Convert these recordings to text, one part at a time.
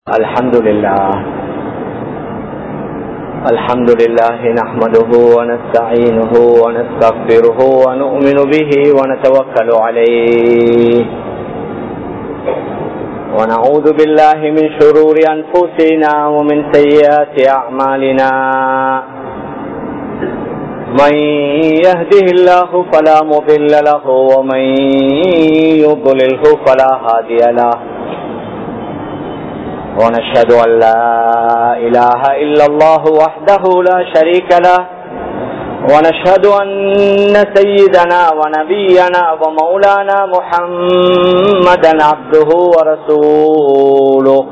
الحمد لله الحمد لله نحمده ونستعينه ونستغفره ونؤمن به ونتوكل عليه ونعوذ بالله من شرور أنفسنا ومن سيئات أعمالنا من يهده الله فلا مضل له ومن يضلله فلا هادي له ونشهد أن لا إله إلا الله وحده لا شريك له ونشهد أن سيدنا ونبينا ومولانا محمدا عبده ورسوله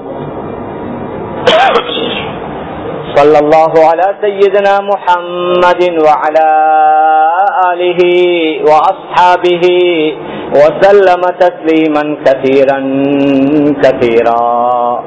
صلى الله على سيدنا محمد وعلى آله وأصحابه وسلم تسليما كثيرا كثيرا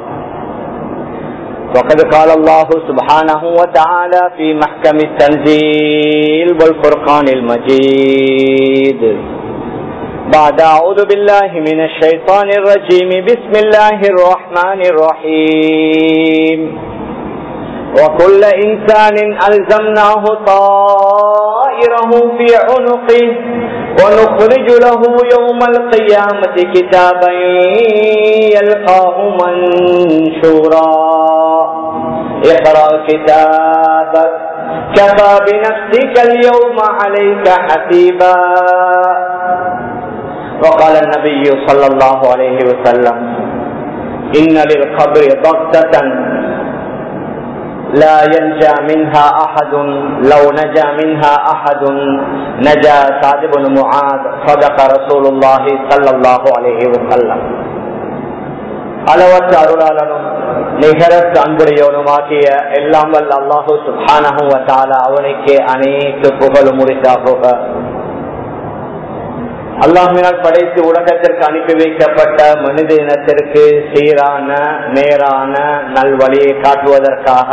وقد قال الله سبحانه وتعالى في محكم التنزيل والفرقان المجيد بعد أعوذ بالله من الشيطان الرجيم بسم الله الرحمن الرحيم وكل إنسان ألزمناه طائره في عنقه ونخرج له يوم القيامة كتابا يلقاه منشورا اقرأ كتابك كفى بنفسك اليوم عليك حسيبا وقال النبي صلى الله عليه وسلم إن للقبر ضغطة لا ينجى منها أحد لو نجا منها أحد نجا سعد بن معاذ صدق رسول الله صلى الله عليه وسلم அளவற்ற அருளாளனும் நிகரத் அன்புடையவனுமாகிய எல்லாம் வல்ல அல்லாஹூ சுபானஹும் வத்தால அவனுக்கு அனைத்து புகழும் முடித்தாகுக அல்லாஹினால் படைத்து உலகத்திற்கு அனுப்பி வைக்கப்பட்ட மனித இனத்திற்கு சீரான நேரான நல்வழியை காட்டுவதற்காக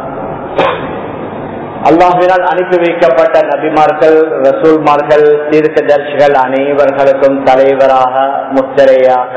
அல்லாஹினால் அனுப்பி வைக்கப்பட்ட நபிமார்கள் ரசூல்மார்கள் தீர்க்கதர்சிகள் அனைவர்களுக்கும் தலைவராக முத்திரையாக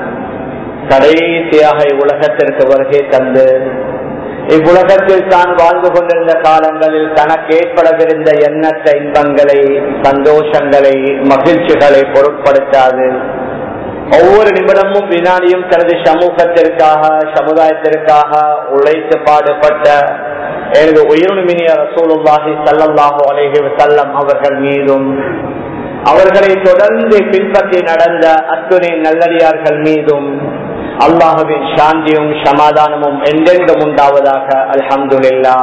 கடைசியாக இவ்வுலகத்திற்கு வருகை தந்து இவ்வுலகத்தில் தான் வாழ்ந்து கொண்டிருந்த காலங்களில் தனக்கு ஏற்படவிருந்த எண்ணற்ற இன்பங்களை சந்தோஷங்களை மகிழ்ச்சிகளை பொருட்படுத்தாது ஒவ்வொரு நிமிடமும் வினாடியும் தனது சமூகத்திற்காக சமுதாயத்திற்காக உழைத்து பாடுபட்ட எனது உயிரினுமினிய ரசூலுல்லாஹி சல்லல்லாஹு அலேஹி வசல்லம் அவர்கள் மீதும் அவர்களை தொடர்ந்து பின்பற்றி நடந்த அத்துணை நல்லடியார்கள் மீதும் அல்லாஹுவின் சாந்தியும் சமாதானமும் எந்தெங்கும் உண்டாவதாக அல்ஹம்துல்லா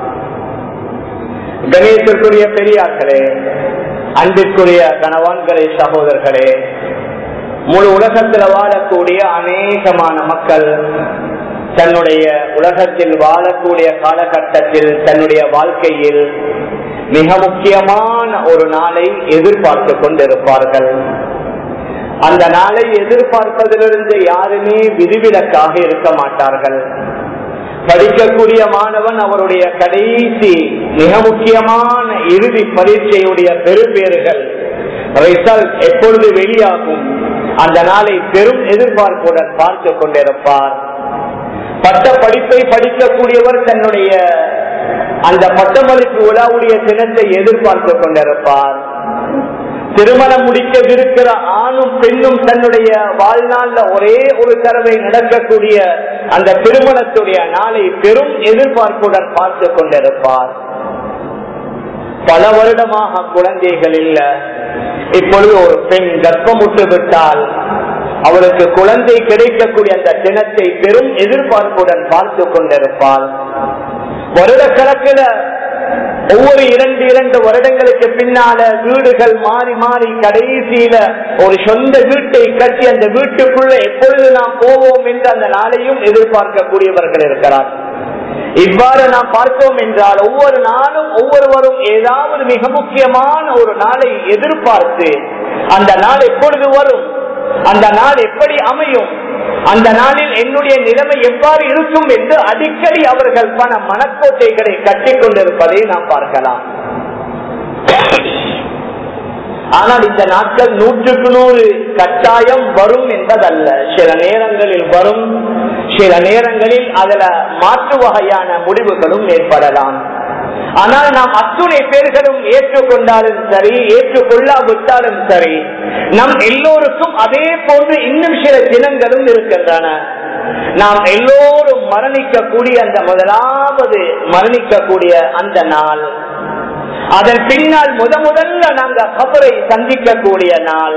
கணேசத்திற்குரிய பெரியார்களே அன்பிற்குரிய கணவான்களே சகோதரர்களே முழு உலகத்தில் வாழக்கூடிய அநேகமான மக்கள் தன்னுடைய உலகத்தில் வாழக்கூடிய காலகட்டத்தில் தன்னுடைய வாழ்க்கையில் மிக முக்கியமான ஒரு நாளை எதிர்பார்த்து கொண்டிருப்பார்கள் அந்த நாளை எதிர்பார்ப்பதிலிருந்து யாருமே விதிவிலக்காக இருக்க மாட்டார்கள் படிக்கக்கூடிய மாணவன் அவருடைய கடைசி மிக முக்கியமான இறுதி பரீட்சையுடைய பெருப்பேறுகள் ரிசல்ட் எப்பொழுது வெளியாகும் அந்த நாளை பெரும் எதிர்பார்ப்புடன் பார்த்து கொண்டிருப்பார் பட்ட படிப்பை படிக்கக்கூடியவர் தன்னுடைய அந்த பட்டமளிப்பு விழாவுடைய தினத்தை எதிர்பார்த்து கொண்டிருப்பார் திருமணம் முடிக்கவிருக்கிற ஆணும் பெண்ணும் தன்னுடைய வாழ்நாள்ல ஒரே ஒரு தடவை நடக்கக்கூடிய அந்த திருமணத்துடைய நாளை பெரும் எதிர்பார்ப்புடன் பார்த்து கொண்டிருப்பார் பல வருடமாக குழந்தைகள் இல்ல இப்பொழுது ஒரு பெண் கர்ப்பமுட்டு விட்டால் அவளுக்கு குழந்தை கிடைக்கக்கூடிய அந்த தினத்தை பெரும் எதிர்பார்ப்புடன் பார்த்து கொண்டிருப்பாள் வருடக்கணக்கில் ஒவ்வொரு இரண்டு இரண்டு வருடங்களுக்கு பின்னால வீடுகள் மாறி மாறி கடைசியில ஒரு சொந்த வீட்டை கட்டி அந்த வீட்டுக்குள்ள எப்பொழுது நாம் போவோம் என்று அந்த நாளையும் எதிர்பார்க்கக்கூடியவர்கள் இருக்கிறார் இவ்வாறு நாம் பார்த்தோம் என்றால் ஒவ்வொரு நாளும் ஒவ்வொருவரும் ஏதாவது மிக முக்கியமான ஒரு நாளை எதிர்பார்த்து அந்த நாள் எப்பொழுது வரும் அந்த நாள் எப்படி அமையும் அந்த நாளில் என்னுடைய நிலைமை எவ்வாறு இருக்கும் என்று அடிக்கடி அவர்கள் பண மனக்கோட்டைகளை கட்டிக் கொண்டிருப்பதை நாம் பார்க்கலாம் ஆனால் இந்த நாட்கள் நூற்றுக்கு நூறு கட்டாயம் வரும் என்பதல்ல சில நேரங்களில் வரும் சில நேரங்களில் அதுல மாற்று வகையான முடிவுகளும் ஏற்படலாம் ஆனால் நாம் அத்துணை பேர்களும் ஏற்றுக்கொண்டாலும் சரி ஏற்றுக்கொள்ளாவிட்டாலும் சரி நம் எல்லோருக்கும் அதே போன்று இன்னும் சில தினங்களும் இருக்கின்றன நாம் எல்லோரும் மரணிக்கக்கூடிய அந்த முதலாவது மரணிக்கக்கூடிய அந்த நாள் அதன் பின்னால் முத முதல்ல நாங்க கபரை சந்திக்கக்கூடிய நாள்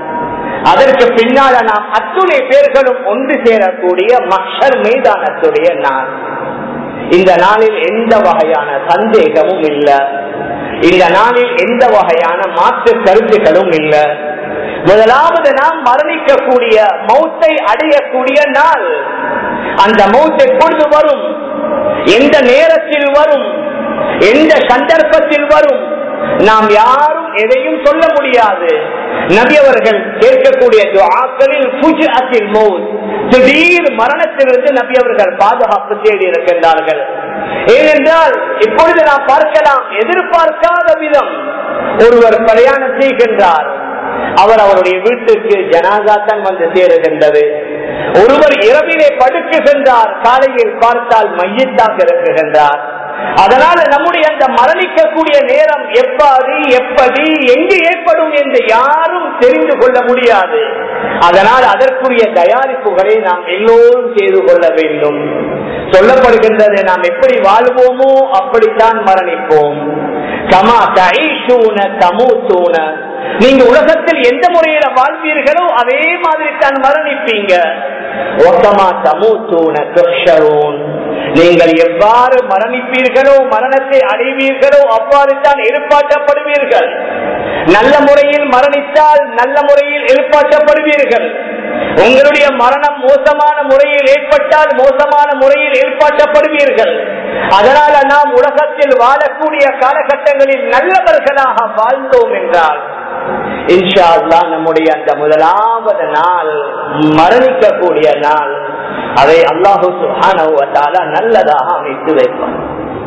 அதற்கு பின்னால நாம் அத்துணை பேர்களும் ஒன்று சேரக்கூடிய மஷர் மைதானத்துடைய நாள் இந்த நாளில் எந்த வகையான சந்தேகமும் இல்லை இந்த நாளில் எந்த வகையான மாற்று கருத்துக்களும் இல்லை முதலாவது நாம் மரணிக்கக்கூடிய மௌத்தை அடையக்கூடிய நாள் அந்த மௌத் எப்பொழுது வரும் எந்த நேரத்தில் வரும் எந்த சந்தர்ப்பத்தில் வரும் நாம் யாரும் எதையும் சொல்ல முடியாது நபி அவர்கள் கேட்கக்கூடிய துஆக்களில் ஃபுஜ்அத்தில் மௌத் திடீர் மரணத்திலிருந்து நபி அவர்கள் பாதுகாப்பு தேடி இருக்கின்றார்கள் ஏனென்றால் இப்பொழுது நாம் பார்க்கலாம் எதிர்பார்க்காத விதம் ஒருவர் பிரயாணம் செய்கின்றார் அவர் அவருடைய வீட்டுக்கு ஜனாதா தான் வந்து சேருகின்றது ஒருவர் இரவிலே படுக்குகின்றார் காலையில் பார்த்தால் மையத்தாக இருக்குகின்றார் அதனால நம்முடைய அந்த மரணிக்கக்கூடிய நேரம் எவ்வாறு எப்படி எங்கு ஏற்படும் என்று யாரும் தெரிந்து கொள்ள முடியாது அதனால் அதற்குரிய தயாரிப்புகளை நாம் எல்லோரும் செய்து கொள்ள வேண்டும் சொல்லப்படுகின்றது நாம் எப்படி வாழ்வோமோ அப்படித்தான் மரணிப்போம் கமா தைஷூன தமூத்தூன நீங்க உலகத்தில் எந்த முறையில வாழ்வீர்களோ அதே மாதிரி தான் மரணிப்பீங்க ஒத்தமா தமூத்தூன துஷரூன் நீங்கள் எவ்வாறு மரணிப்பீர்களோ மரணத்தை அடைவீர்களோ அவ்வாறு தான் எழுப்பாட்டப்படுவீர்கள் நல்ல முறையில் மரணித்தால் நல்ல முறையில் எழுப்பாட்டப்படுவீர்கள் உங்களுடைய மரணம் மோசமான முறையில் ஏற்பட்டால் மோசமான முறையில் ஏற்பாட்டப்படுவீர்கள் அதனால நாம் உலகத்தில் வாழக்கூடிய காலகட்டங்களில் நல்லவர்களாக வாழ்ந்தோம் என்றால் இன்ஷா அல்லா நம்முடைய அந்த முதலாவது நாள் மரணிக்கக்கூடிய நாள் அதை அல்லாஹு சுஹானவத்தால நல்லதாக அமைத்து வைப்பார்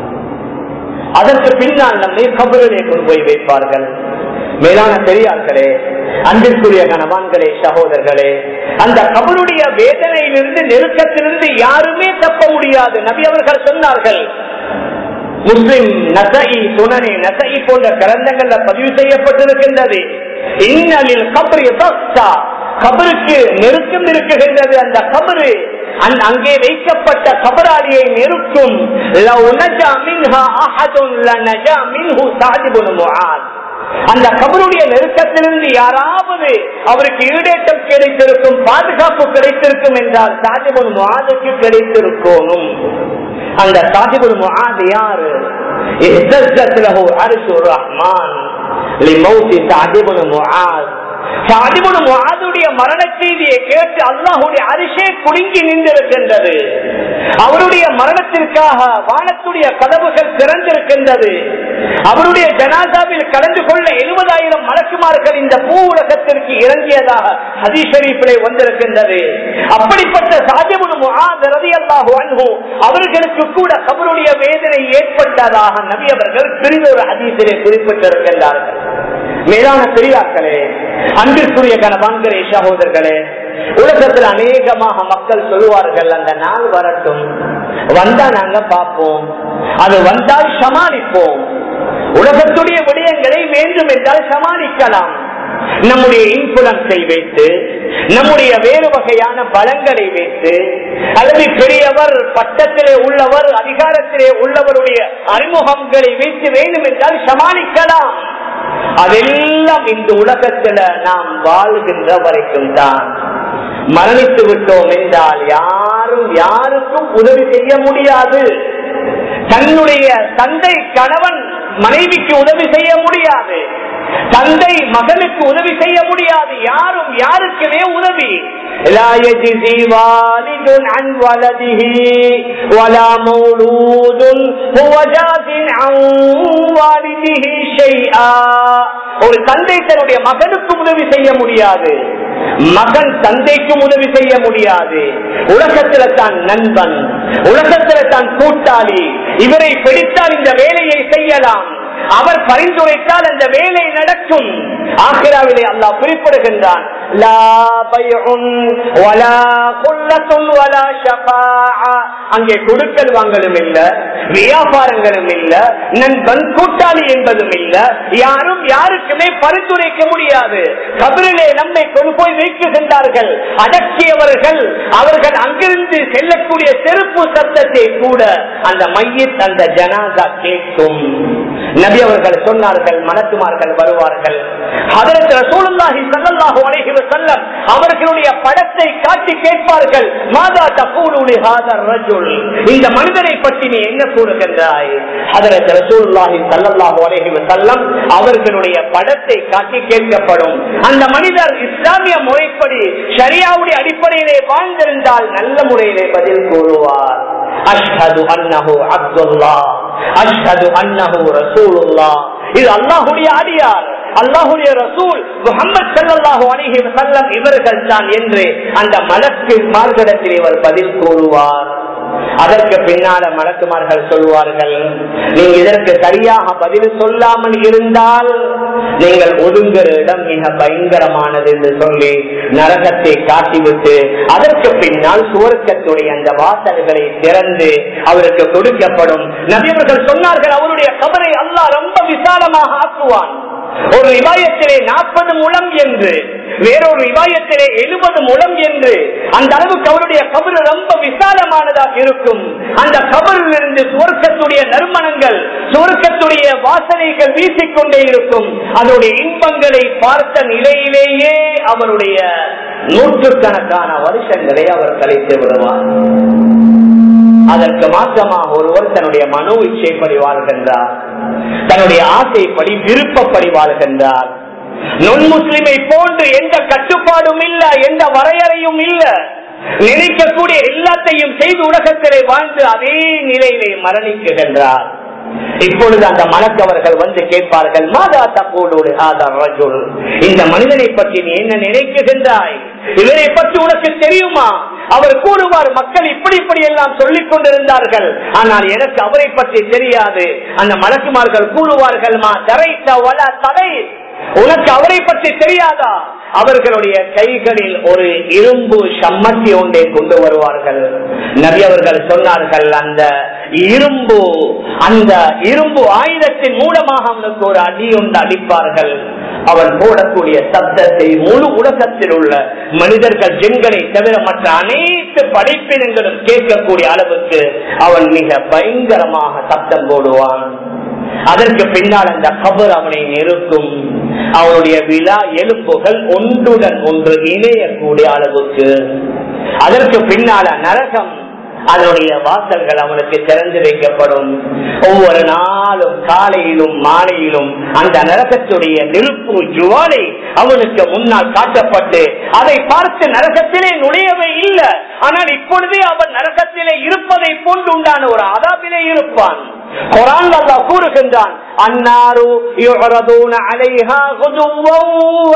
அதற்கு பின்னால் நம்மை கபரிலே கொண்டு போய் வைப்பார்கள் மேலான பெரியார்களே அன்பிற்குரிய கணவான்களே சகோதரர்களே அந்த கபருடைய வேதனையிலிருந்து நெருக்கத்திலிருந்து யாருமே தப்ப முடியாது நபி அவர்கள் சொன்னார்கள் முஸ்லிம் நசை சுனனி நசை போன்ற கிரந்தங்கள்ல பதிவு செய்யப்பட்டிருக்கின்றது இன்னலில் கபரி கபருக்கு நெருக்கம் இருக்குகின்றது அந்த கபரு அங்கே வைக்கப்பட்ட கபராளியை நெருக்கும் அந்த கபருடைய நெருக்கத்திலிருந்து யாராவது அவருக்கு ஈடேற்றம் கிடைத்திருக்கும் பாதுகாப்பு கிடைத்திருக்கும் என்றால் சாதிபுன் முகாதுக்கு கிடைத்திருக்கணும் அந்த சாதிபுல் முகாது யாரு ரஹ்மான் மரண செய்தியை கேட்டு அல்லாஹுடைய அரிசே குலுங்கி நின்றிருக்கின்றது அவருடைய மரணத்திற்காக வானத்துடைய கதவுகள் திறந்திருக்கின்றது அவருடைய ஜனாதாவில் கலந்து கொள்ள எழுபதாயிரம் மலக்குமார்கள் இந்த பூ உலகத்திற்கு இறங்கியதாக ஹதீஷரீப்பிலே வந்திருக்கின்றது அப்படிப்பட்ட சாதிபுல் ரதி அல்லாஹு அன்பு அவர்களுக்கு கூட கபருடைய வேதனை ஏற்பட்டதாக நபி அவர்கள் பிரிதொரு ஹதீசிலே குறிப்பிட்டிருக்கின்றார்கள் மேலான பெரியார்களே அன்பிற்குரிய கணவான்களே சகோதரர்களே உலகத்தில் அநேகமாக மக்கள் சொல்லுவார்கள் அந்த நாள் வரட்டும் வந்தா நாங்க பார்ப்போம் அது வந்தால் சமாளிப்போம் உலகத்துடைய விடயங்களை வேண்டும் என்றால் சமாளிக்கலாம் நம்முடைய இன்ஃபுளன்ஸை வைத்து நம்முடைய வேறு வகையான பலங்களை வைத்து அல்லது பெரியவர் பட்டத்திலே உள்ளவர் அதிகாரத்திலே உள்ளவருடைய அறிமுகங்களை வைத்து வேண்டும் என்றால் சமாளிக்கலாம் அதெல்லாம் இந்த உலகத்துல நாம் வாழ்கின்ற வரைக்கும் தான் மரணித்து விட்டோம் என்றால் யாரும் யாருக்கும் உதவி செய்ய முடியாது தன்னுடைய தந்தை கணவன் மனைவிக்கு உதவி செய்ய முடியாது தந்தை மகனுக்கு உதவி செய்ய முடியாது யாரும் யாருக்குமே உதவி لا يجزي والد عن ولده ولا مولود هو جاز عن والده شيئا ஒரு தந்தை தன்னுடைய மகனுக்கு உதவி செய்ய முடியாது மகன் தந்தைக்கும் உதவி செய்ய முடியாது உலகத்துல தான் நண்பன் உலகத்துல தான் கூட்டாளி இவரை பிடித்தால் இந்த வேலையை செய்யலாம் அவர் பரிந்துரைத்தால் அந்த வேலை நடக்கும் ஆசிராவிலே அல்லாஹ் குறிப்பிடுகின்றான் லா பைஉன் வலா குல்லத்துன் வலா ஷஃபாஅ அங்கே கொடுக்கல் வாங்கலும் இல்ல வியாபாரங்களும் இல்ல நண்பன் கூட்டாளி என்பதும் இல்ல யாரும் யாருக்குமே பரிந்துரைக்க முடியாது கபிரிலே நம்மை கொண்டு போய் வைக்குகின்றார்கள் அடக்கியவர்கள் அவர்கள் அங்கிருந்து செல்லக்கூடிய செருப்பு சத்தத்தை கூட அந்த மையத் அந்த ஜனாதா கேட்கும் நபி அவர்கள் சொன்னார்கள் மனத்துமார்கள் வருவார்கள் அதற்கு ரசூலுல்லாஹி ஸல்லல்லாஹு அலைஹி வஸல்லம் அவர்களுடைய படத்தை காட்டி கேட்பார்கள் மாதா தகூலு ஹாதர் ரஜுல் இந்த மனிதனை பற்றி நீ என்ன கூறுகின்றாய் அதற்கு ரசூலுல்லாஹி ஸல்லல்லாஹு அலைஹி வஸல்லம் அவர்களுடைய படத்தை காட்டி கேட்கப்படும் அந்த மனிதர் இஸ்லாமிய முறைப்படி ஷரியாவுடைய அடிப்படையிலே வாழ்ந்திருந்தால் நல்ல முறையிலே பதில் கூறுவார் அஷ்ஹது அன்னஹு அப்துல்லாஹ் அஷ்ஹது அன்னஹு ரசூலுல்லாஹ் இது அல்லாஹ்வுடைய அடியார் அல்லாஹுடைய ரசூல் முகமது சல்லாஹு அலிஹி வசல்லம் இவர்கள் தான் என்று அந்த மலக்கு மார்க்கடத்தில் இவர் பதில் கூறுவார் அதற்கு பின்னால மலக்குமார்கள் சொல்வார்கள் நீங்க இதற்கு சரியாக பதில் சொல்லாமல் இருந்தால் நீங்கள் ஒதுங்குற இடம் மிக பயங்கரமானது என்று சொல்லி நரகத்தை காட்டிவிட்டு அதற்கு பின்னால் சுவர்க்கத்துடைய அந்த வாசல்களை திறந்து அவருக்கு கொடுக்கப்படும் நபியவர்கள் சொன்னார்கள் அவருடைய கபரை அல்லாஹ் ரொம்ப விசாலமாக ஆக்குவான் ஒரு விவாயத்திலே நாற்பது முழம் என்று வேறொரு விவாயத்திலே எழுபது முழம் என்று அந்த அளவுக்கு அவருடைய கபரு ரொம்ப விசாலமானதாக இருக்கும் அந்த கபரில் இருந்து சுவர்க்கத்துடைய நறுமணங்கள் சுவர்க்கத்துடைய வாசனைகள் வீசிக்கொண்டே இருக்கும் அதனுடைய இன்பங்களை பார்த்த நிலையிலேயே அவருடைய நூற்றுக்கணக்கான வருஷங்களை அவர் கழித்து விடுவார் அதற்கு மாற்றமாக ஒருவர் தன்னுடைய மனோ இச்சைப்படி வாழ்கின்றார் தன்னுடைய ஆசைப்படி விருப்பப்படி வாழ்கின்றார் நொன் முஸ்லிமை போன்று எந்த கட்டுப்பாடும் இல்ல எந்த வரையறையும் இல்ல நினைக்கக்கூடிய எல்லாத்தையும் செய்து உலகத்திலே வாழ்ந்து அதே நிலையிலே மரணிக்குகின்றார் இப்பொழுது அந்த மலக்கவர்கள் வந்து கேட்பார்கள் மாதா தப்போடு இந்த மனிதனை பற்றி நீ என்ன நினைக்குகின்றாய் இதனை பற்றி உனக்கு தெரியுமா அவர் கூறுவார் மக்கள் இப்படி இப்படி எல்லாம் சொல்லிக் கொண்டிருந்தார்கள் ஆனால் எனக்கு அவரை பற்றி தெரியாது அந்த மலக்குமார்கள் கூறுவார்கள் மா தரைத்த வள தடை உனக்கு அவரை பற்றி தெரியாதா அவர்களுடைய கைகளில் ஒரு இரும்பு சம்மத்தி ஒன்றை கொண்டு வருவார்கள் நபி அவர்கள் சொன்னார்கள் அந்த இரும்பு அந்த இரும்பு ஆயுதத்தின் மூலமாக அவனுக்கு ஒரு அடி ஒன்று அடிப்பார்கள் அவன் போடக்கூடிய சப்தத்தை முழு உலகத்தில் உள்ள மனிதர்கள் ஜெண்களை தவிர மற்ற அனைத்து படைப்பினங்களும் கேட்கக்கூடிய அளவுக்கு அவன் மிக பயங்கரமாக சப்தம் போடுவான் அதற்கு பின்னால் அந்த கபர் அவனை நெருக்கும் அவனுடைய விழா எலும்புகள் ஒன்றுடன் ஒன்று இணையக்கூடிய அளவுக்கு அதற்கு பின்னால நரகம் அதனுடைய வாசல்கள் அவனுக்கு திறந்து வைக்கப்படும் ஒவ்வொரு நாளும் காலையிலும் மாலையிலும் அந்த நரகத்துடைய நெருப்பு ஜுவாலை அவனுக்கு முன்னால் காட்டப்பட்டு அதை பார்த்து நரகத்திலே நுழையவே இல்லை ஆனால் இப்பொழுதே அவன் நரகத்திலே இருப்பதை போன்று உண்டான ஒரு அதாபிலே இருப்பான் குரான் அல்லாஹ் கூறுகின்றான் அன்னாரு யுரதூன அலைஹா குதுவன்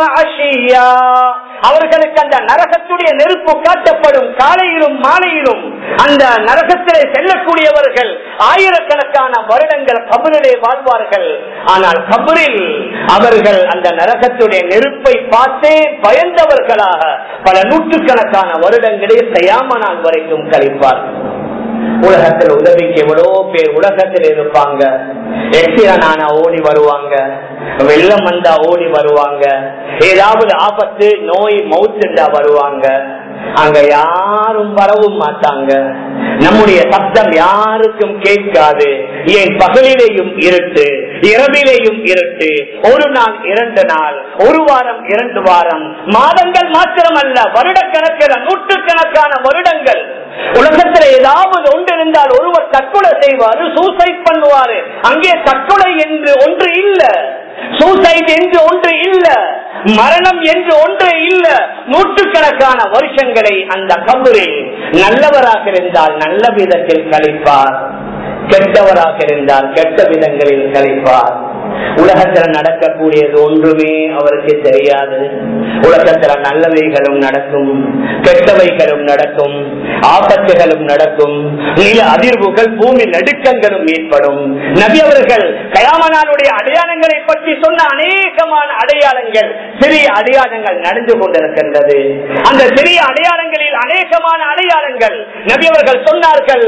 வஅஷியா அவர்களுக்கு அந்த நரகத்துடைய நெருப்பு காட்டப்படும் காலையிலும் மாலையிலும் அந்த நரகத்திலே செல்லக்கூடியவர்கள் ஆயிரக்கணக்கான வருடங்கள் கபரிலே வாழ்வார்கள் ஆனால் கபரில் அவர்கள் அந்த நரகத்துடைய நெருப்பை பார்த்தே பயந்தவர்களாக பல நூற்றுக்கணக்கான வருடங்களே தயாம நாள் வரைக்கும் கழிப்பார்கள் உலகத்தில் உதவிக்கு எவ்வளோ பேர் உலகத்தில் இருப்பாங்க எக்ஸிடனான ஓடி வருவாங்க வெள்ளம் வந்தா ஓடி வருவாங்க ஏதாவது ஆபத்து நோய் மவுத்துண்டா வருவாங்க அங்க யாரும் வரவும் மாட்டாங்க நம்முடைய சப்தம் யாருக்கும் கேட்காது ஏன் பகலிலேயும் இருட்டு இரவிலேயும் இருட்டு ஒரு நாள் இரண்டு நாள் ஒரு வாரம் இரண்டு வாரம் மாதங்கள் மாத்திரமல்ல வருடக்கணக்கில் நூற்றுக்கணக்கான வருடங்கள் உலகத்துல ஏதாவது ஒன்று இருந்தால் ஒருவர் தற்கொலை செய்வாரு சூசைட் பண்ணுவாரு அங்கே தற்கொலை என்று ஒன்று இல்ல சூசைட் என்று ஒன்று இல்ல மரணம் என்று ஒன்று இல்ல நூற்றுக்கணக்கான வருஷங்களை அந்த கபரில் நல்லவராக இருந்தால் நல்ல விதத்தில் கழிப்பார் கெட்டவராக இருந்தால் கெட்ட விதங்களில் கழிப்பார் உலகத்துல நடக்கக்கூடியது ஒன்றுமே அவருக்கு தெரியாது உலகத்துல நல்லவைகளும் நடக்கும் கெட்டவைகளும் நடக்கும் ஆபத்துகளும் நடக்கும் நில அதிர்வுகள் பூமி நடுக்கங்களும் ஏற்படும் நபி அவர்கள் கயாமனாருடைய அடையாளங்களை பற்றி சொன்ன அநேகமான அடையாளங்கள் சிறிய அடையாளங்கள் நடந்து கொண்டிருக்கின்றது அந்த சிறிய அடையாளங்களில் அநேகமான அடையாளங்கள் நபி அவர்கள் சொன்னார்கள்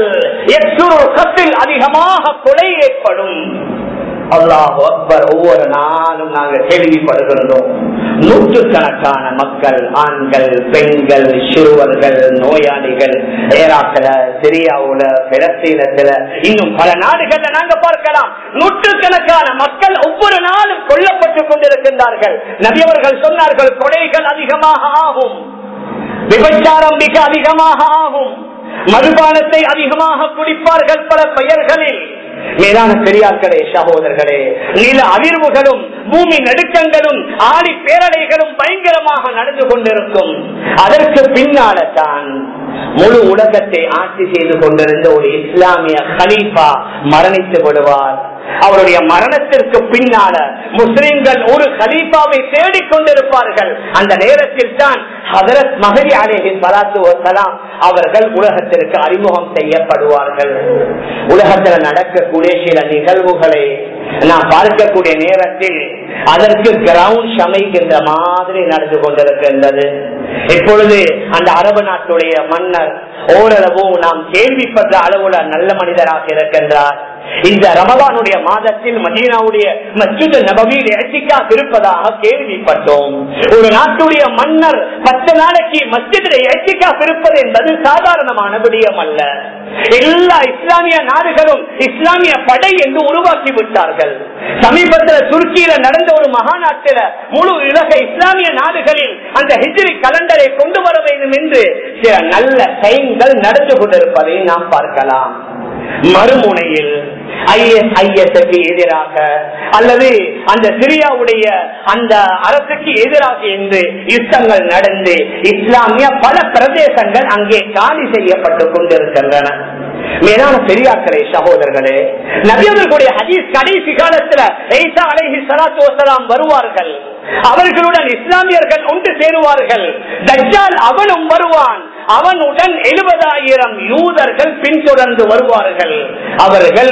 அதிகமாக கொலை ஏற்படும் அல்லாஹ் அக்பர் ஒவ்வொரு நாளும் நாங்கள் கேள்விப்படுகின்றோம் நூற்றுக்கணக்கான மக்கள் ஆண்கள் பெண்கள் சிறுவர்கள் நோயாளிகள் ஏராக்கல சிரியாவுல பிலஸ்தீனத்துல இன்னும் பல நாடுகள்ல நாங்க பார்க்கலாம் நூற்றுக்கணக்கான மக்கள் ஒவ்வொரு நாளும் கொல்லப்பட்டுக் கொண்டிருக்கின்றார்கள் நபியவர்கள் சொன்னார்கள் கொலைகள் அதிகமாக ஆகும் விபச்சாரம் மிக அதிகமாக ஆகும் மதுபானத்தை அதிகமாக குடிப்பார்கள் பல பெயர்களில் மேலான பெரியார்களே சகோதரர்களே நில அதிர்வுகளும் பூமி நடுக்கங்களும் ஆடி பேரலைகளும் பயங்கரமாக நடந்து கொண்டிருக்கும் அதற்கு பின்னால தான் முழு உலகத்தை ஆட்சி செய்து கொண்டிருந்த ஒரு இஸ்லாமிய ஹலீஃபா மரணித்து விடுவார் அவருடைய மரணத்திற்கு பின்னால முஸ்லிம்கள் ஒரு கலீஃபாவை தேடிக் கொண்டிருப்பார்கள் அந்த நேரத்தில் தான் ஹதரத் மகரி அலேஹி சலாத்து வசலாம் அவர்கள் உலகத்திற்கு அறிமுகம் செய்யப்படுவார்கள் உலகத்தில் நடக்கக்கூடிய சில நிகழ்வுகளை நான் பார்க்கக்கூடிய நேரத்தில் அதற்கு கிரவுண்ட் சமைக்கின்ற மாதிரி நடந்து கொண்டிருக்கின்றது இப்பொழுது அந்த அரபு நாட்டுடைய மன்னர் ஓரளவு நாம் கேள்விப்பட்ட அளவுல நல்ல மனிதராக இருக்கின்றார் இந்த ரமதானுடைய மாதத்தில் மதீனாவுடைய மஸ்ஜித் நபவியில் எச்சிக்கா இருப்பதாக கேள்விப்பட்டோம் ஒரு நாட்டுடைய மன்னர் பத்து நாளைக்கு மஸ்ஜிதில் எச்சிக்கா இருப்பது என்பது சாதாரணமான விடயம் அல்ல எல்லா இஸ்லாமிய நாடுகளும் இஸ்லாமிய படை என்று உருவாக்கி விட்டார்கள் சமீபத்தில் துருக்கியில நடந்த ஒரு மகாநாட்டில முழு உலக இஸ்லாமிய நாடுகளில் அந்த ஹிஜ்ரி கலண்டரை கொண்டு வர வேண்டும் என்று சில நல்ல சைன்கள் நடந்து கொண்டிருப்பதை நாம் பார்க்கலாம் மறுமுனையில் ஐஎஸ்ஐஎஸ்க்கு எதிராக அல்லது அந்த சிரியாவுடைய அந்த அரசுக்கு எதிராக என்று யுத்தங்கள் நடந்து இஸ்லாமிய பல பிரதேசங்கள் அங்கே காலி செய்யப்பட்டுக் கொண்டிருக்கின்றன மேலான பெரியாக்களே சகோதரர்களே நபியவர்களுடைய ஹதீஸ் கடைசி காலத்துல ஐசா அலைஹி சலாத்து வசலாம் வருவார்கள் அவர்களுடன் இஸ்லாமியர்கள் ஒன்று சேருவார்கள் தஜ்ஜால் அவனும் வருவான் அவனுடன் எழுபதாயிரம் யூதர்கள் பின்தொடர்ந்து வருவார்கள் அவர்கள்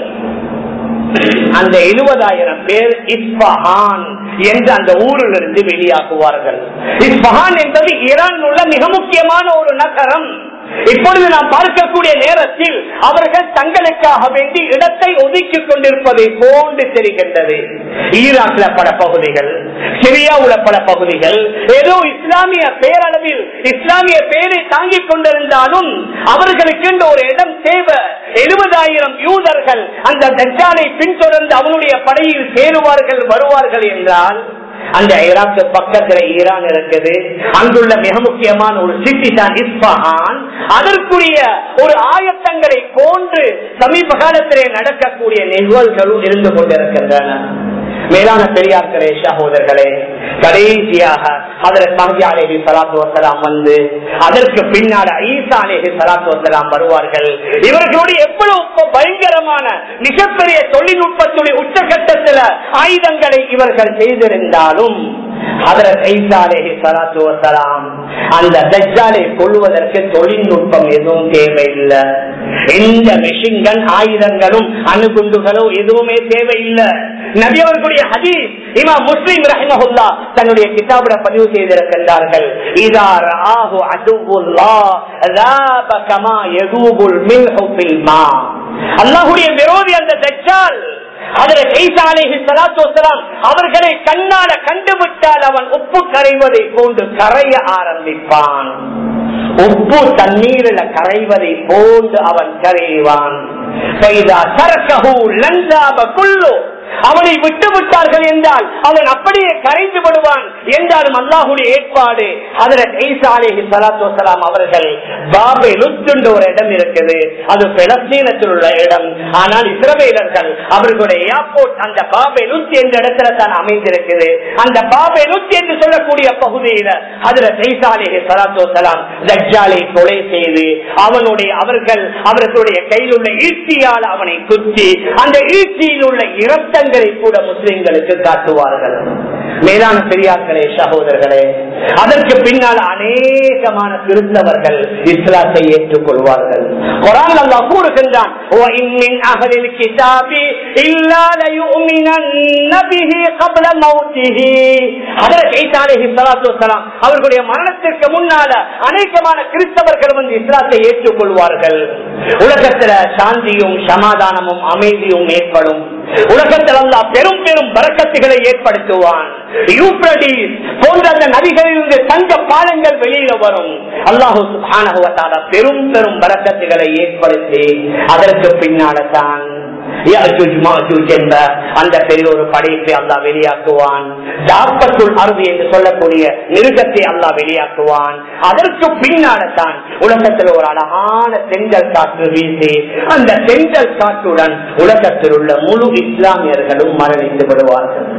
அந்த எழுபதாயிரம் பேர் இஸ்பஹான் என்று அந்த ஊரிலிருந்து வெளியாகுவார்கள் இஸ்பஹான் என்பது ஈரான் உள்ள மிக முக்கியமான ஒரு நகரம் இப்பொழுது நாம் பார்க்கக்கூடிய நேரத்தில் அவர்கள் தங்களுக்காக வேண்டி இடத்தை ஒதுக்கிக் கொண்டிருப்பதை போன்று தெரிகின்றது ஈராக்ல பல பகுதிகள் சிரியாவுல பல பகுதிகள் ஏதோ இஸ்லாமிய பேரளவில் இஸ்லாமிய பேரை தாங்கிக் கொண்டிருந்தாலும் அவர்களுக்கு ஒரு இடம் தேவை எழுபதாயிரம் யூதர்கள் அந்த தஜ்ஜாலை பின்தொடர்ந்து அவனுடைய படையில் சேருவார்கள் வருவார்கள் என்றால் அந்த ஈராக்கு பக்கத்துல ஈரான் இருக்குது அங்குள்ள மிக முக்கியமான ஒரு சிட்டி தான் இஸ்பஹான் அதற்குரிய ஒரு ஆயத்தங்களை போன்று சமீப காலத்திலே நடக்கக்கூடிய நிகழ்வுகளும் இருந்து கொண்டிருக்கின்றன மேலான பெரியார்களே சகோதரர்களே கடைசியாக அதற்கு மஹியாலேஹி சலாத்து வசலாம் வந்து அதற்கு பின்னால் ஈசா அலேஹி சலாத்து வசலாம் வருவார்கள் இவர்களுடைய எவ்வளவு பயங்கரமான மிகப்பெரிய தொழில்நுட்பத்துடைய உச்சகட்டத்தில் ஆயுதங்களை இவர்கள் செய்திருந்தாலும் அந்த தஜ்ஜாலை கொள்வதற்கு தொழில்நுட்பம் எதுவும் தேவையில்லை எந்த மெஷின்கள் ஆயுதங்களும் அணுகுண்டுகளோ எதுவுமே தேவையில்லை நபியவர்களுடைய ஹதீஸ் இமா முஸ்லிம் ரஹிமஹுல்லா தன்னுடைய கிதாபிட பதிவு செய்திருக்கின்றார்கள் இதார் ஆஹு அதுவுல்லா ராப கமா யதூபுல் மில்ஹு ஃபில் மா அல்லாஹ்வுடைய விரோதி அந்த தஜ்ஜால் அவர்களை கண்ணால கண்டுவிட்டால் அவன் உப்பு கரைவதை போன்று கரைய ஆரம்பிப்பான் உப்பு தண்ணீரில் கரைவதை போன்று அவன் கரைவான் அவனை விட்டு விட்டார்கள் என்றால் அவன் அப்படியே கரைந்து விடுவான் என்றாலும் அல்லாஹுடைய ஏற்பாடு அவர்கள் பாபை லுத்துண்ட ஒரு இடம் இருக்குது அது பெலஸ்தீனத்தில் உள்ள இடம் ஆனால் இஸ்ரவேலர்கள் அவர்களுடைய ஏர்போர்ட் அந்த பாபை லுத் என்ற இடத்துல தான் அமைந்திருக்குது அந்த பாபை லுத் என்று சொல்லக்கூடிய பகுதியில அதுல சைசாலேஹி சலாத்தோ சலாம் தஜ்ஜாலை கொலை செய்து அவனுடைய அவர்கள் அவர்களுடைய கையில் உள்ள ஈட்டியால் அவனை குத்தி அந்த ஈட்டியில் உள்ள இரத்த திட்டங்களை கூட முஸ்லிம்களுக்கு காட்டுவார்கள் மேலான பெரியார்களே சகோதரர்களே அதற்கு பின்னால் அநேகமான கிறிஸ்தவர்கள் இஸ்லாத்தை ஏற்றுக்கொள்வார்கள் குரான் அல்லாஹ் கூறுகின்றான் وَإِن مِّنْ أَهْلِ الْكِتَابِ إِلَّا لَيُؤْمِنَنَّ بِهِ قَبْلَ مَوْتِهِ ஹஜரத் ஈசா அலைஹிஸ்ஸலாத்து வஸ்ஸலாம் அவர்களுடைய மரணத்திற்கு முன்னால அநேகமான கிறிஸ்தவர்கள் வந்து இஸ்லாத்தை ஏற்றுக்கொள்வார்கள் உலகத்துல சாந்தியும் சமாதானமும் அமைதியும் ஏற்படும் உலகத்தில் அல்லா பெரும் பெரும் பறக்கத்துகளை ஏற்படுத்துவான் யூப்ரடிஸ் போன்ற அந்த நதிகளிலிருந்து தங்க பாலங்கள் வெளியில வரும் அல்லாஹு சுப்ஹானஹு வ தஆலா பெரும் பெரும் பறக்கத்துகளை ஏற்படுத்தி அதற்கு பின்னால தான் யஅஜூஜ் மஅஜூஜ் என்ற அந்த பெரிய ஒரு படைப்பை அல்லாஹ் வெளியாக்குவான் ஜாப்பத்துல் அருவி என்று சொல்லக்கூடிய மிருகத்தை அல்லாஹ் வெளியாக்குவான் அதற்கு பின்னால தான் உலகத்தில் ஒரு அழகான தென்றல் காற்று வீசி அந்த தென்றல் காற்றுடன் உலகத்தில் உள்ள முழு இஸ்லாமியர்களும் மரணித்து விடுவார்கள்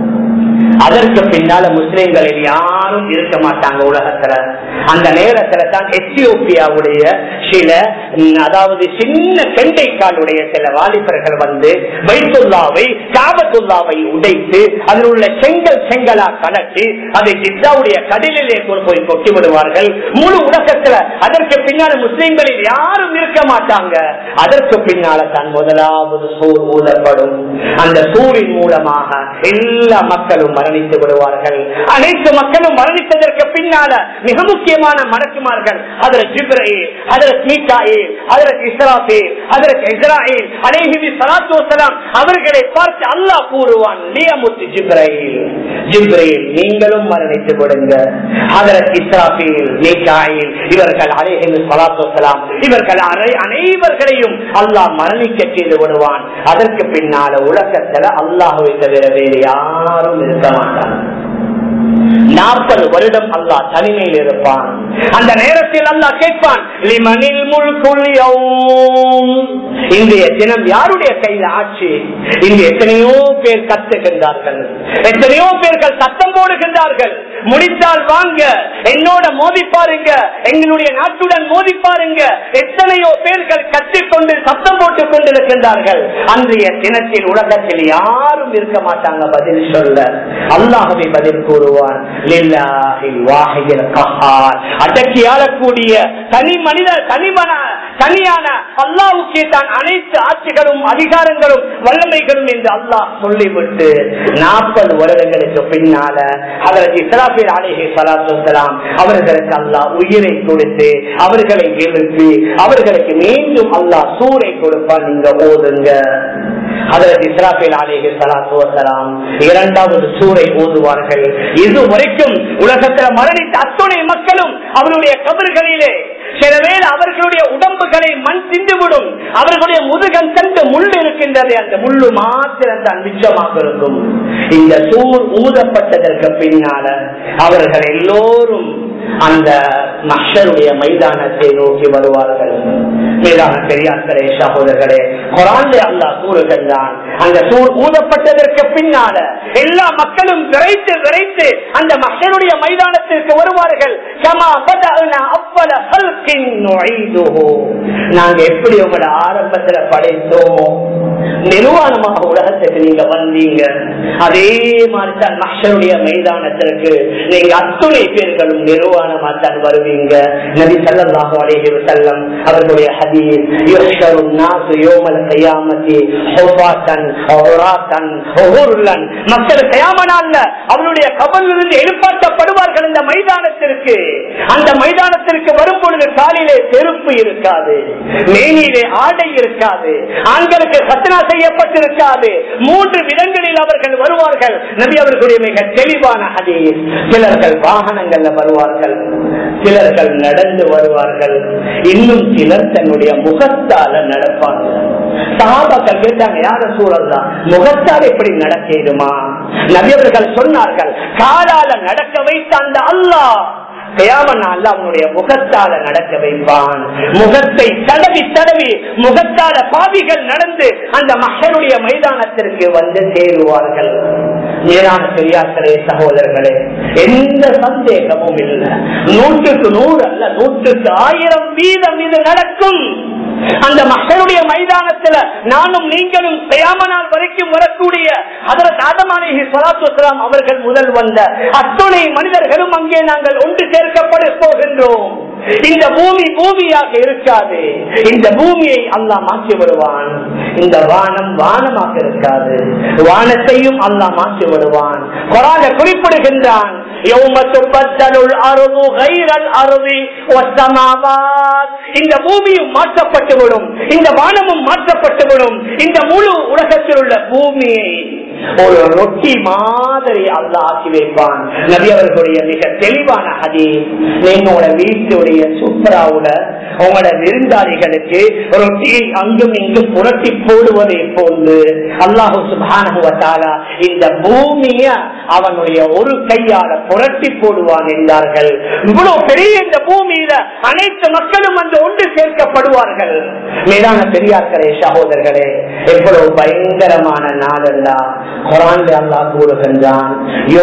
அதற்கு பின்னால முஸ்லிம்களில் யாரும் இருக்க மாட்டாங்க உலகத்துல அந்த நேரத்துல தான் எத்தியோப்பியாவுடைய சில ம், அதாவது சின்ன கெண்டைக்காலுடைய சில வாலிபர்கள் வந்து வைத்துல்லாவை காபத்துல்லாவை உடைத்து அதில் உள்ள செங்கல் செங்கலா கலட்டி அதை ஜித்தாவுடைய கடலிலே கொண்டு போய் கொட்டி விடுவார்கள் முழு உலகத்துல அதற்கு பின்னால முஸ்லிம்களில் யாரும் இருக்க மாட்டாங்க அதற்கு பின்னால தான் முதலாவது சூர் ஊதப்படும் அந்த சூரின் மூலமாக எல்லா மக்களும் மரணித்து விடுவார்கள் அனைத்து மக்களும் மரணித்ததற்கு பின்னால மிக முக்கியமான மடக்குமார்கள் அதற்கு ஜிப்ரேல் அதற்கு மீட்டாயில் அதற்கு இஸ்ராஃபேல் அதற்கு இஸ்ராயில் அலேஹிபி சலாத்து வசலாம் அவர்களை பார்த்து அல்லாஹ் கூறுவான் லியமுத்து ஜிப்ரேல் ஜிப்ரேல் நீங்களும் மரணித்து விடுங்க அதற்கு இஸ்ராஃபேல் மீட்டாயில் இவர்கள் அலேஹிபி சலாத்து வசலாம் இவர்கள் அனை- அனைவர்களையும் அல்லாஹ் மரணிக்க செய்து விடுவான் அதற்கு பின்னால உலகத்துல அல்லாஹுவை தவிர வேறு யாரும் இருக்க மாட்டாங்க நாற்பது வருடம் அல்லாஹ் தனிமையில் இருப்பான் அந்த நேரத்தில் அல்லாஹ் கேட்பான் லிமனில் முல்குல் யௌம். இன்றைய தினம் யாருடைய கையில் ஆட்சி இங்கு எத்தனையோ பேர் கத்துகின்றார்கள் எத்தனையோ பேர்கள் சத்தம் போடுகின்றார்கள் முடித்தால் வாங்க என்னோட மோதி பாருங்க எங்களுடைய நாட்டுடன் மோதி பாருங்க எத்தனையோ பேர்கள் கற்றுக்கொண்டு சத்தம் போட்டுக் கொண்டிருக்கின்றார்கள் அன்றைய தினத்தில் உலகத்தில் யாரும் இருக்க மாட்டாங்க பதில் சொல்ல அல்லாஹவை பதில் கூறுவான் லில்லாஹில் வாஹிதில் கஹார். அடக்கி ஆளக்கூடிய தனி மனித தனிமன தனியான அல்லாவுக்கே தான் அனைத்து ஆட்சிகளும் அதிகாரங்களும் வல்லமைகளும் என்று அல்லாஹ் சொல்லிவிட்டு நாற்பது வருடங்களுக்கு பின்னால அதற்கு இஸ்லாபில் அலேஹி சலாத்து வசலாம் அவர்களுக்கு அல்லாஹ் உயிரை கொடுத்து அவர்களை எழுப்பி அவர்களுக்கு மீண்டும் அல்லாஹ் சூரை கொடுப்பான் நீங்க ஓதுங்க அதற்கு இஸ்ராபில் அலேஹி சலாத்து வசலாம் இரண்டாவது சூரை ஓதுவார்கள் இது வரைக்கும் உலகத்தில் மரணித்த அத்துணை மக்களும் அவருடைய கபர்களிலே சில வேளை அவர்களுடைய உடம்புகளை மண் தின்றுவிடும் அவர்களுடைய முதுகன் கண்டு முள் இருக்கின்றது அந்த முள்ளு மாத்திரம் தான் மிச்சமாக இருக்கும் இந்த சூர் ஊதப்பட்டதற்கு பின்னால அவர்கள் எல்லோரும் அந்த மஷருடைய மைதானத்தை நோக்கி வருவார்கள் மேலான பெரியார்களே சகோதரர்களே குரான்ல அல்லாஹ் கூறுகின்றான் அந்த சூர் ஊதப்பட்டதற்கு பின்னால எல்லா மக்களும் விரைத்து விரைத்து அந்த மக்களுடைய மைதானத்திற்கு வருவார்கள் கமா பதஅனா அவ்வல ஹல்கின் நுஈதுஹு. நாங்க எப்படி உங்களை ஆரம்பத்துல படைத்தோமோ நிர்வாணமாக உலகத்துக்கு நீங்க வந்தீங்க அதே மாதிரி தான் மஷருடைய மைதானத்திற்கு நீங்க அத்துணை பேர்களும் நிர்வாணமா தான் வருவீங்க நபி ஸல்லல்லாஹு அலைஹி வஸல்லம் அவர்களுடைய ஹதீஸ் யுஹ்ஷரு الناس يوم القيامه حفاة عراة غرلا மக்கள் கயாம நாள்ல அவருடைய கபலிலிருந்து எழுப்பாட்டப்படுவார்கள் இந்த மைதானத்திற்கு அந்த மைதானத்திற்கு வரும் பொழுது காலிலே செருப்பு இருக்காது மேனியிலே ஆடை இருக்காது ஆண்களுக்கு சத்தனா செய்யப்பட்டிருக்காது மூன்று விதங்களில் அவர்கள் வருவார்கள் நபி அவர்களுடைய மிக தெளிவான ஹதீஸ் சிலர்கள் வாகனங்கள்ல வருவார்கள் சிலர்கள் நடந்து வருவார்கள் இன்னும் சிலர் தன்னுடைய முகத்தால நடப்பாங்க சகாபாக்கள் கேட்டாங்க யார சூழல் தான் முகத்தால் எப்படி நடக்கிடுமா நபி அவர்கள் சொன்னார்கள் காலால நடக்க வைத்த அந்த அல்லாஹ் கயாமன் அல்ல அவனுடைய முகத்தால நடக்க வைப்பான் முகத்தை தடவி தடவி முகத்தால பாவிகள் நடந்து அந்த மகனுடைய மைதானத்திற்கு வந்து சேருவார்கள் மேலான பெரியார்களே சகோதரர்களே எந்த சந்தேகமும் இல்லை நூற்றுக்கு நூறு அல்ல நூற்றுக்கு ஆயிரம் வீதம் இது நடக்கும் அந்த மக்களுடைய மைதானத்துல நானும் நீங்களும் கயாமனால் வரைக்கும் வரக்கூடிய அதற்கு ஆதமானி சலாத்து அவர்கள் முதல் வந்த அத்துணை மனிதர்களும் அங்கே நாங்கள் ஒன்று சேர்க்கப்பட போகின்றோம் இந்த பூமி பூமியாக இருக்காது இந்த பூமியை அல்லாஹ் மாற்றி விடுவான் இந்த வானம் வானமாக இருக்காது வானத்தையும் அல்லாஹ் மாற்றி விடுவான் குரான குறிப்பிடுகின்றான் يوم تبدل الارض غير الارض والسماوات இந்த பூமியும் மாற்றப்பட்டுவிடும் இந்த வானமும் மாற்றப்பட்டுவிடும் இந்த முழு உலகத்தில் உள்ள பூமியை ஒரு ரொட்டி மாதிரி அல்ல ஆக்கி வைப்பான் நபி அவர்களுடைய மிக தெளிவான ஹதி உங்களோட வீட்டுடைய சூப்பராவுல உங்களோட விருந்தாளிகளுக்கு ரொட்டியை அங்கும் இங்கும் புரட்டி போடுவதை போன்று அல்லாஹு சுபானுவத்தாலா இந்த பூமிய அவனுடைய ஒரு கையால புரட்டி போடுவான் என்றார்கள் இவ்வளவு பெரிய இந்த பூமியில அனைத்து மக்களும் அந்த ஒன்று சேர்க்கப்படுவார்கள் மேலான பெரியார்களே சகோதரர்களே எவ்வளவு பயங்கரமான நாள் அல்லா குரான் அல்லாஹ் கூறுகின்றான்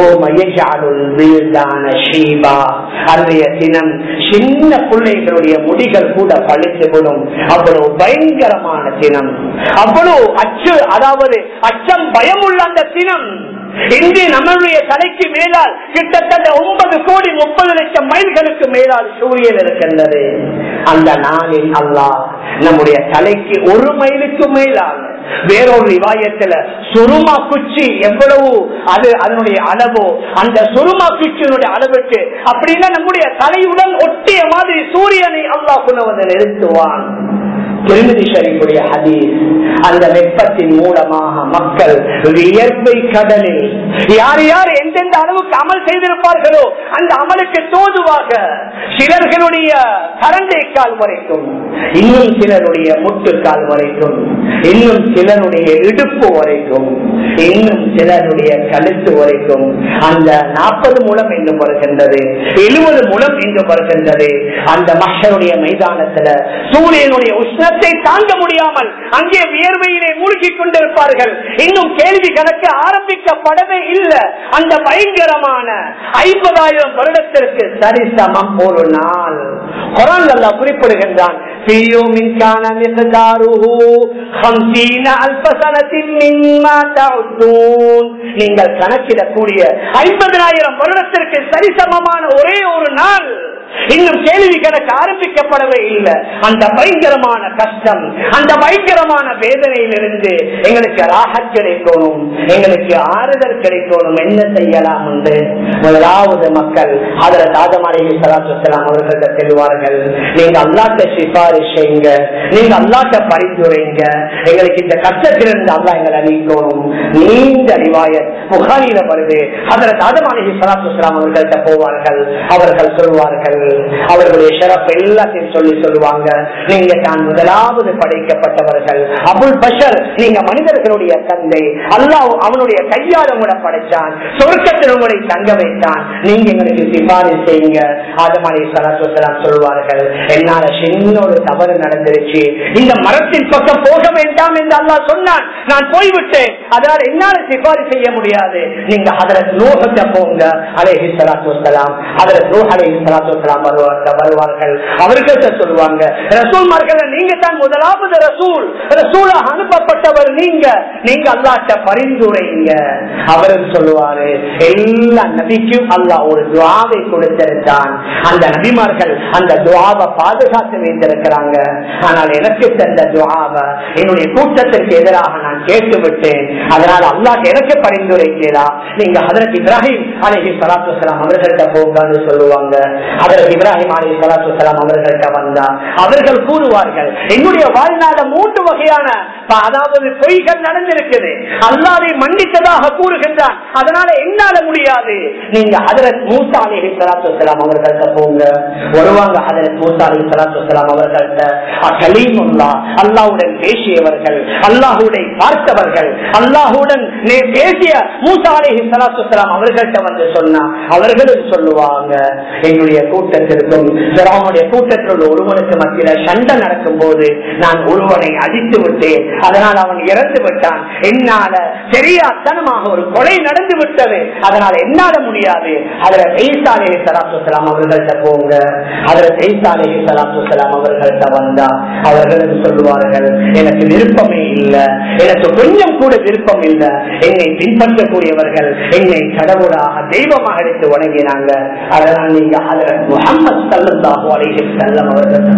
அன்றைய தினம் சின்ன பிள்ளைகளுடைய முடிகள் கூட பழித்துவிடும் அவ்வளவு பயங்கரமான தினம் அவ்வளவு அச்சு அதாவது அச்சம் பயம் உள்ள அந்த தினம் இன்று நம்மளுடைய தலைக்கு மேலால் கிட்டத்தட்ட ஒன்பது கோடி முப்பது லட்சம் மைல்களுக்கு மேலால் சூரியன் இருக்கின்றது அந்த நாளில் அல்லாஹ் நம்முடைய தலைக்கு ஒரு மைலுக்கு மேலால் வேறொரு ரிவாயத்துல சுருமா குச்சி எவ்வளவு அது அதனுடைய அளவோ அந்த சுருமா குச்சியினுடைய அளவுக்கு அப்படின்னா நம்முடைய தலையுடன் ஒட்டிய மாதிரி சூரியனை அல்லாஹ் கொண்டு நிறுத்துவான் திருமதி ஷரீஃபுடைய ஹதீஸ் அந்த வெப்பத்தின் மூலமாக மக்கள் வியர்வை கடலில் யார் யார் எந்தெந்த அளவுக்கு அமல் செய்திருப்பார்களோ அந்த அமலுக்கு தோதுவாக சிலர்களுடைய கரண்டை கால் வரைக்கும் இன்னும் சிலருடைய முட்டுக்கால் வரைக்கும் இன்னும் சிலருடைய இடுப்பு வரைக்கும் இன்னும் சிலருடைய கழுத்து வரைக்கும் அந்த நாற்பது மூலம் என்று வருகின்றது எழுபது மூலம் என்று வருகின்றது அந்த மக்களுடைய மைதானத்துல சூரியனுடைய உஷ்ணத்தை தாங்க முடியாமல் அங்கே வியர்வையிலே மூழ்கி கொண்டிருப்பார்கள் இன்னும் கேள்வி கணக்கு ஆரம்பிக்கப்படவே இல்லை அந்த பயங்கரமான ஐம்பதாயிரம் வருடத்திற்கு சரிசமம் ஒரு நாள் குரான் அல்லா குறிப்பிடுகின்றான் நீங்கள் கணக்கிடக்கூடிய ஐம்பதனாயிரம் வருடத்திற்கு சரிசமமான ஒரே ஒரு நாள் இன்னும் கேள்வி கணக்கு ஆரம்பிக்கப்படவே இல்லை அந்த பயங்கரமான கஷ்டம் அந்த பயங்கரமான வேதனையிலிருந்து எங்களுக்கு ராகத் கிடைக்கணும் எங்களுக்கு ஆறுதல் கிடைக்கணும் என்ன செய்யலாம் என்று முதலாவது மக்கள் அதில் தாதமாரி சலாத்துலாம் அவர்களிடம் செல்வார்கள் நீங்க அல்லாட்ட சிபாரிஷ் செய்யுங்க நீங்க அல்லாட்ட பரிந்துரைங்க எங்களுக்கு இந்த கஷ்டத்திலிருந்து அல்லா எங்களை நீக்கணும் நீண்ட ரிவாயத் புகாரில வருது அதில் தாதமாரி சலாத்துலாம் அவர்கள்ட்ட போவார்கள் அவர்கள் சொல்வார்கள் அவர்களுடைய சிறப்பு எல்லாத்தையும் சொல்லி சொல்லுவாங்க நீங்க தான் முதலாவது படைக்கப்பட்டவர்கள் அபுல் பஷர் நீங்க மனிதர்களுடைய தந்தை அல்லாஹ் அவனுடைய கையால் உங்களை படைச்சான் சொர்க்கத்தில் உங்களை தங்க வைத்தான் நீங்க எங்களுக்கு சிபாரிசு செய்யுங்க ஆதமாரி சலாசுலாம் சொல்வார்கள் என்னால சின்ன ஒரு தவறு நடந்துருச்சு இந்த மரத்தின் பக்கம் போக வேண்டாம் என்று அல்லாஹ் சொன்னான் நான் போய்விட்டேன் அதனால் என்னால சிபாரிசு செய்ய முடியாது நீங்க அதற்கு நூகத்தை போங்க அலேஹி சலாத்து வலாம் அதற்கு நூ அலேஹி சலாத்து வலாம் வருவார்கள் அவர்கள்ட்ட சொல்லுவாங்க ரசூல்மார்கள் நீங்க தான் முதலாவது ரசூல் ரசூலாக அனுப்பப்பட்டவர் நீங்க நீங்க அல்லாட்ட பரிந்துரைங்க அவர் சொல்லுவாரு எல்லா நபிக்கும் அல்லாஹ் ஒரு துவாவை கொடுத்திருந்தான் அந்த நபிமார்கள் அந்த துவாவை பாதுகாத்து வைத்திருக்கிறாங்க ஆனால் எனக்கு தந்த துவாவை என்னுடைய கூட்டத்திற்கு எதிராக நான் கேட்டு விட்டேன் அதனால் அல்லாஹ் எனக்கு பரிந்துரைக்கிறா நீங்க அதற்கு இப்ராஹிம் அலஹி சலாத்து வலாம் அவர்கள்ட்ட போங்கன்னு சொல்லுவாங்க அதற்கு இப்ராஹிம் அலி சலாத்து வலாம் அவர்கள்ட்ட வந்தா அவர்கள் கூறுவார்கள் என்னுடைய வாழ்நாள மூன்று வகையான மாதிரியான ப- அதாவது பொய்கள் நடந்திருக்குது அல்லாவை மன்னித்ததாக கூறுகின்றான் அதனால என்னால முடியாது நீங்க ஹதரத் மூசா அலி சலாத்து வலாம் அவர்கள்ட்ட போங்க வருவாங்க ஹதரத் மூசா அலி சலாத்து வலாம் அவர்கள்ட்ட கலீமுல்லா அல்லாஹ்வுடன் பேசியவர்கள் அல்லாஹுடன் பார்த்தவர்கள் அல்லாஹுடன் நே- பேசிய மூசா அலி சலாத்து வலாம் அவர்கள்ட்ட வந்து சொன்னா அவர்களும் சொல்லுவாங்க என்னுடைய கூட்டத்திற்கும் பிறவனுடைய கூட்டத்தில் உள்ள ஒருவனுக்கு மத்தியில சண்டை நடக்கும் போது நான் ஒருவனை அடித்து விட்டேன் அதனால் அவன் இறந்து விட்டான் என்னால தெரியாத்தனமாக ஒரு கொலை நடந்து விட்டது அதனால என்னால முடியாது அதுல பெய்சாலே சலாத்துலாம் அவர்கள்ட்ட போங்க அதுல பெய்சாலே சலாத்துலாம் அவர்கள்ட்ட வந்தா அவர்களும் சொல்லுவார்கள் எனக்கு விருப்பமே இல்லை எனக்கு கொஞ்சம் கூட விருப்பம் இல்லை என்னை பின்பற்றக்கூடியவர்கள் என்னை கடவுளாக தெய்வமாக எடுத்து வணங்கினாங்க அதனால் நீங்க அதுல முகமது சல்லாஹூ அலைஹி செல்லம் அவர்கள்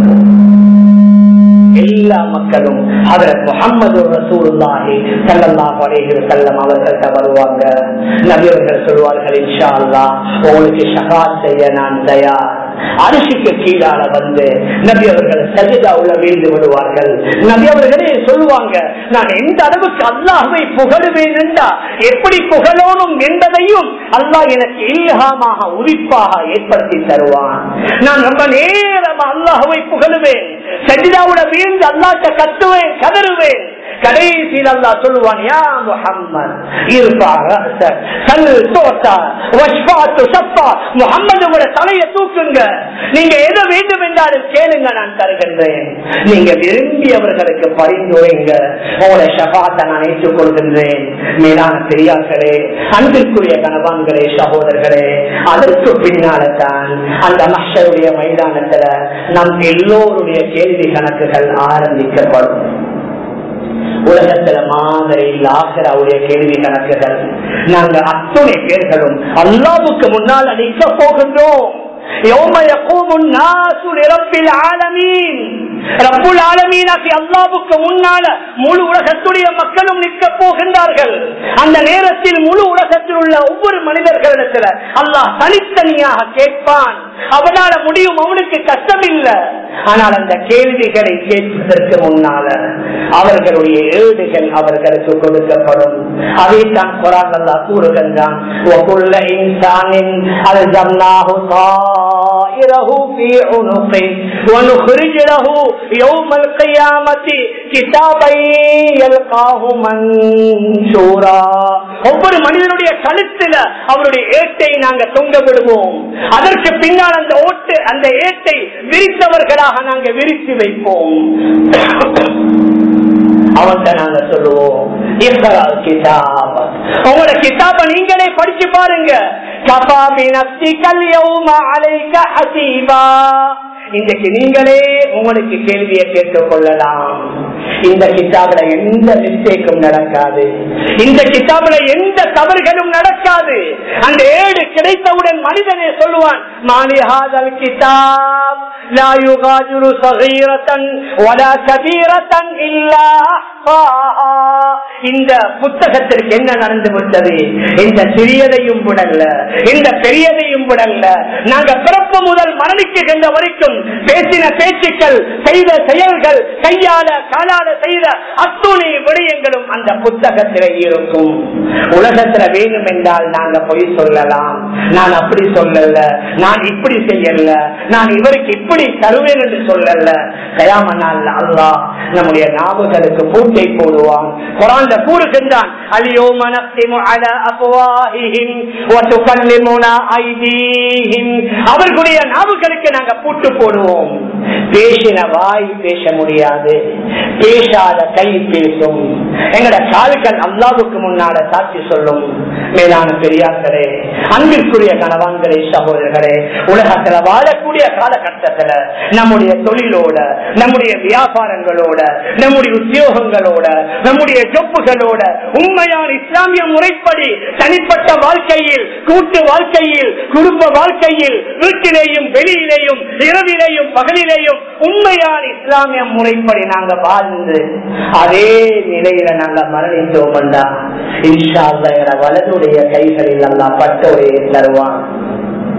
எல்லா மக்களும் ஹதரத் முகமது ரசூலுல்லாஹி ஸல்லல்லாஹு அலைஹி வஸல்லம் அவர்கள்ட்ட வருவாங்க நபி அவர்கள் சொல்வார்கள் இன்ஷா அல்லாஹ் உங்களுக்கு ஷஃபாத் செய்ய நான் தயார் அரிசிக்கு கீழால வந்து நபி அவர்கள் சஜிதாவுல வீழ்ந்து விடுவார்கள் நபி அவர்களே சொல்லுவாங்க நான் எந்த அளவுக்கு அல்லாஹுவை புகழுவேன் என்றா எப்படி புகழோனும் என்பதையும் அல்லாஹ் எனக்கு இல்லகாமாக உரிப்பாக ஏற்படுத்தி தருவான் நான் ரொம்ப நேரம் அல்லாஹுவை புகழுவேன் சஜிதாவுல வீழ்ந்து அல்லாட்ட கத்துவேன் கதறுவேன் கடைசியில் அல்லா சொல்லுவான் யா முஹம்மத் இருப்பா ரஹ்சக், சல் தோட்டா வஷ்பாத்து சப்பா முஹம்மது உங்களோட தலையை தூக்குங்க நீங்க எதை வேண்டும் என்றாலும் கேளுங்க நான் தருகின்றேன் நீங்க விரும்பியவர்களுக்கு பரிந்துரைங்க உங்களோட ஷபாத்தை நான் ஏற்றுக் கொள்கின்றேன் மேலான பெரியார்களே அன்பிற்குரிய கணவான்களே சகோதரர்களே அதற்கு பின்னால தான் அந்த மஷருடைய மைதானத்துல நம் எல்லோருடைய கேள்வி கணக்குகள் ஆரம்பிக்கப்படும் உலகத்துல மாதிரி ஆசிராவுடைய கேள்வி கணக்குகள் நாங்க அத்துணை பேர்களும் அல்லாவுக்கு முன்னால் நிற்க போகின்றோம் يوم يقوم الناس لرب العالمين ரப்புல் ஆலமீனாக்கி அல்லாவுக்கு முன்னால முழு உலகத்துடைய மக்களும் நிற்க போகின்றார்கள் அந்த நேரத்தில் முழு உலகத்தில் உள்ள ஒவ்வொரு மனிதர்களிடத்துல அல்லாஹ் தனித்தனியாக கேட்பான் அவனால முடியும் அவனுக்கு கஷ்டம் இல்லை ஆனால் அந்த கேள்விகளை கேட்பதற்கு முன்னால அவர்களுடைய ஏடுகள் அவர்களுக்கு கொடுக்கப்படும் அதைத்தான் குரான் அல்லா கூறுகின்றான் وَكُلَّ إِنسَانٍ أَلْزَمْنَاهُ طَائِرَهُ فِي عُنُقِهِ وَنُخْرِجْ لَهُ يَوْمَ الْقِيَامَةِ كِتَابًا يَلْقَاهُ مَنشُورًا ஒவ்வொரு மனிதனுடைய கழுத்துல அவருடைய ஏட்டை நாங்க தொங்க விடுவோம் அதற்கு பின்னால் அந்த ஓட்டு அந்த ஏட்டை விரித்தவர்களாக நாங்க விரித்து வைப்போம் அவன்கிட்ட நாங்க சொல்லுவோம் இஃப்ரா கிதாப். உங்களோட கிதாப நீங்களே படிச்சு பாருங்க கபா பினப்திகல் யௌம அலைக ஹசீபா இன்றைக்கு நீங்களே உங்களுக்கு கேள்வியை கேட்டுக் கொள்ளலாம் இந்த கிதாபில எந்த மிஸ்டேக்கும் நடக்காது இந்த கிதாபில எந்த தவறுகளும் நடக்காது அந்த ஏடு கிடைத்தவுடன் மனிதனே சொல்லுவான் மாலிஹாதல் கிதாப் லா யுகாஜுரு சகீரத்தன் வலா கபீரத்தன் இல்லா அஹ்சாஹா. இந்த புத்தகத்திற்கு என்ன நடந்து விட்டது இந்த சிறியதையும் விடல்ல இந்த பெரியதையும் விடல்ல நாங்க பிறப்பு முதல் மரணிக்குகின்ற வரைக்கும் பேசின பேச்சுக்கள் செய்த செயல்கள் கையால காலால செய்த அத்துணை விடயங்களும் அந்த புத்தகத்தில் இருக்கும் உலகத்துல வேணும் என்றால் நாங்க பொய் சொல்லலாம் நான் அப்படி சொல்லல நான் இப்படி செய்யல நான் இவருக்கு இப்படி தருவேன் என்று சொல்லல கயாமனால் அல்லாஹ் நம்முடைய நாவுகளுக்கு பூட்டை போடுவான் குரான் கூறுகின்றான் அலியோ மனத்திமு அல அபவாஹிஹிம் வதுகல்லிமுனா ஐதீஹிம் அவர்களுடைய நாவுகளுக்கு நாங்க பூட்டு போடுவோம் பேசின வாய் பேச முடியாது பேசாத கை பேசும் எங்கட கால்கள் அல்லாவுக்கு முன்னால சாட்சி சொல்லும் மேலான பெரியார்களே அன்பிற்குரிய கணவான்களே சகோதரர்களே உலகத்துல வாழக்கூடிய காலகட்டத்துல நம்முடைய தொழிலோட நம்முடைய வியாபாரங்களோட நம்முடைய உத்தியோகங்களோட நம்முடைய ஜொப்புகளோட உண்மையான இஸ்லாமிய முறைப்படி தனிப்பட்ட வாழ்க்கையில் கூட்டு வாழ்க்கையில் குடும்ப வாழ்க்கையில் வீட்டிலேயும் வெளியிலேயும் இரவிலேயும் பகலிலேயும் உண்மையான இஸ்லாமிய முறைப்படி நாங்க வாழ்ந்து அதே நிலையில நாங்க மரணித்தோம் என்றா இன்ஷா அல்லாஹ் என வலதுடைய கைகளில் அல்லா பட்டோரையை தருவான்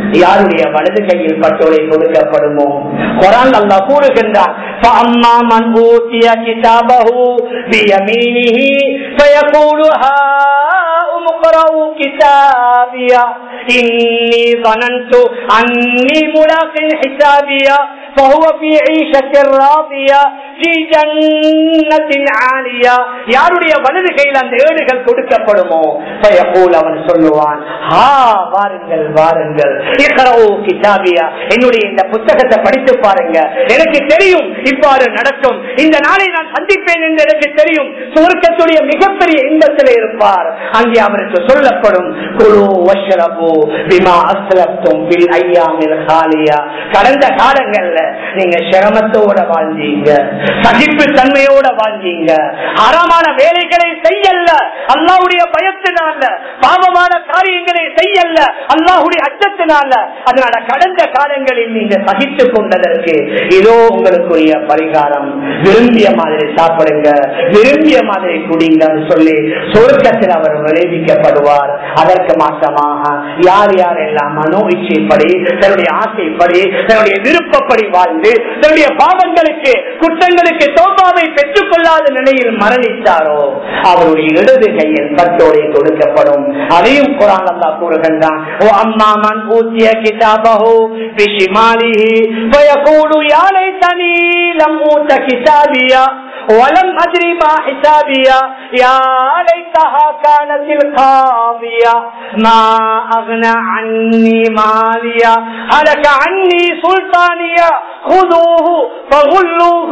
யாருடைய வலது கையில் பட்டோலை கொடுக்கப்படுமோ குரான் அல்லா கூறுகின்றான் فَأَمَّا مَنْ أُوتِيَ كِتَابَهُ بِيَمِينِهِ فَيَقُولُ هَاؤُمُ اقْرَءُوا كِتَابِيَهْ إِنِّي ظَنَنْتُ أَنِّي مُلَاقٍ حِسَابِيَهْ فهو في عيشة راضية في جنة عالية யாருடைய வலது கையில் அந்த ஏடுகள் கொடுக்கப்படுமோ பயபோல் அவன் சொல்லுவான் ஹா வாருங்கள் வாருங்கள் இக்கரவு கிதாபியா என்னுடைய இந்த புத்தகத்தை படித்து பாருங்க எனக்கு தெரியும் இவ்வாறு நடக்கும் இந்த நாளை நான் சந்திப்பேன் என்று எனக்கு தெரியும் சுவர்க்கத்துடைய மிகப்பெரிய இன்பத்தில் இருப்பார் அங்கே அவருக்கு சொல்லப்படும் குழு வஷரபு பிமா அஸ்லப்தும் பில் ஐயாமில் ஹாலியா கடந்த காலங்கள்ல நீங்க சிரமத்தோட வாழ்ந்தீங்க சகிப்பு தன்மையோட வாழ்ந்தீங்க அறமான வேலைகளை செய்யல அல்லாவுடைய பயத்தினால பாவமான காரியங்களை செய்யல அல்லாஹுடைய அச்சத்தினால அதனால கடந்த காலங்களில் நீங்க சகித்துக் கொண்டதற்கு இதோ உங்களுக்குரிய பரிகாரம் விரும்பிய மாதிரி சாப்பிடுங்க விரும்பிய மாதிரி குடிங்கன்னு சொல்லி சொர்க்கத்தில் அவர் விளைவிக்கப்படுவார் அதற்கு மாற்றமாக யார் யார் எல்லாம் மனோ இச்சைப்படி தன்னுடைய ஆசைப்படி தன்னுடைய விருப்பப்படி வாழ்ந்து தன்னுடைய பாவங்களுக்கு குற்றங்களுக்கு தோபாவை பெற்றுக் கொள்ளாத நிலையில் மரணித்தாரோ அவருடைய இடது கையில் பட்டோலை கொடுக்கப்படும் அதையும் குரான் அல்லா கூறுகின்றான் ஓ அம்மாமன் ஊத்திய கிதாபஹோ பிஷிமாலிஹி ஃபயகூலு யா லைதனி லம் ஊத கிதாபியா ولم أدري ما حسابيا يا ليتها كانت القاضية ما أغنى عني ماليا هلك عني سلطانيا خذوه فغلوه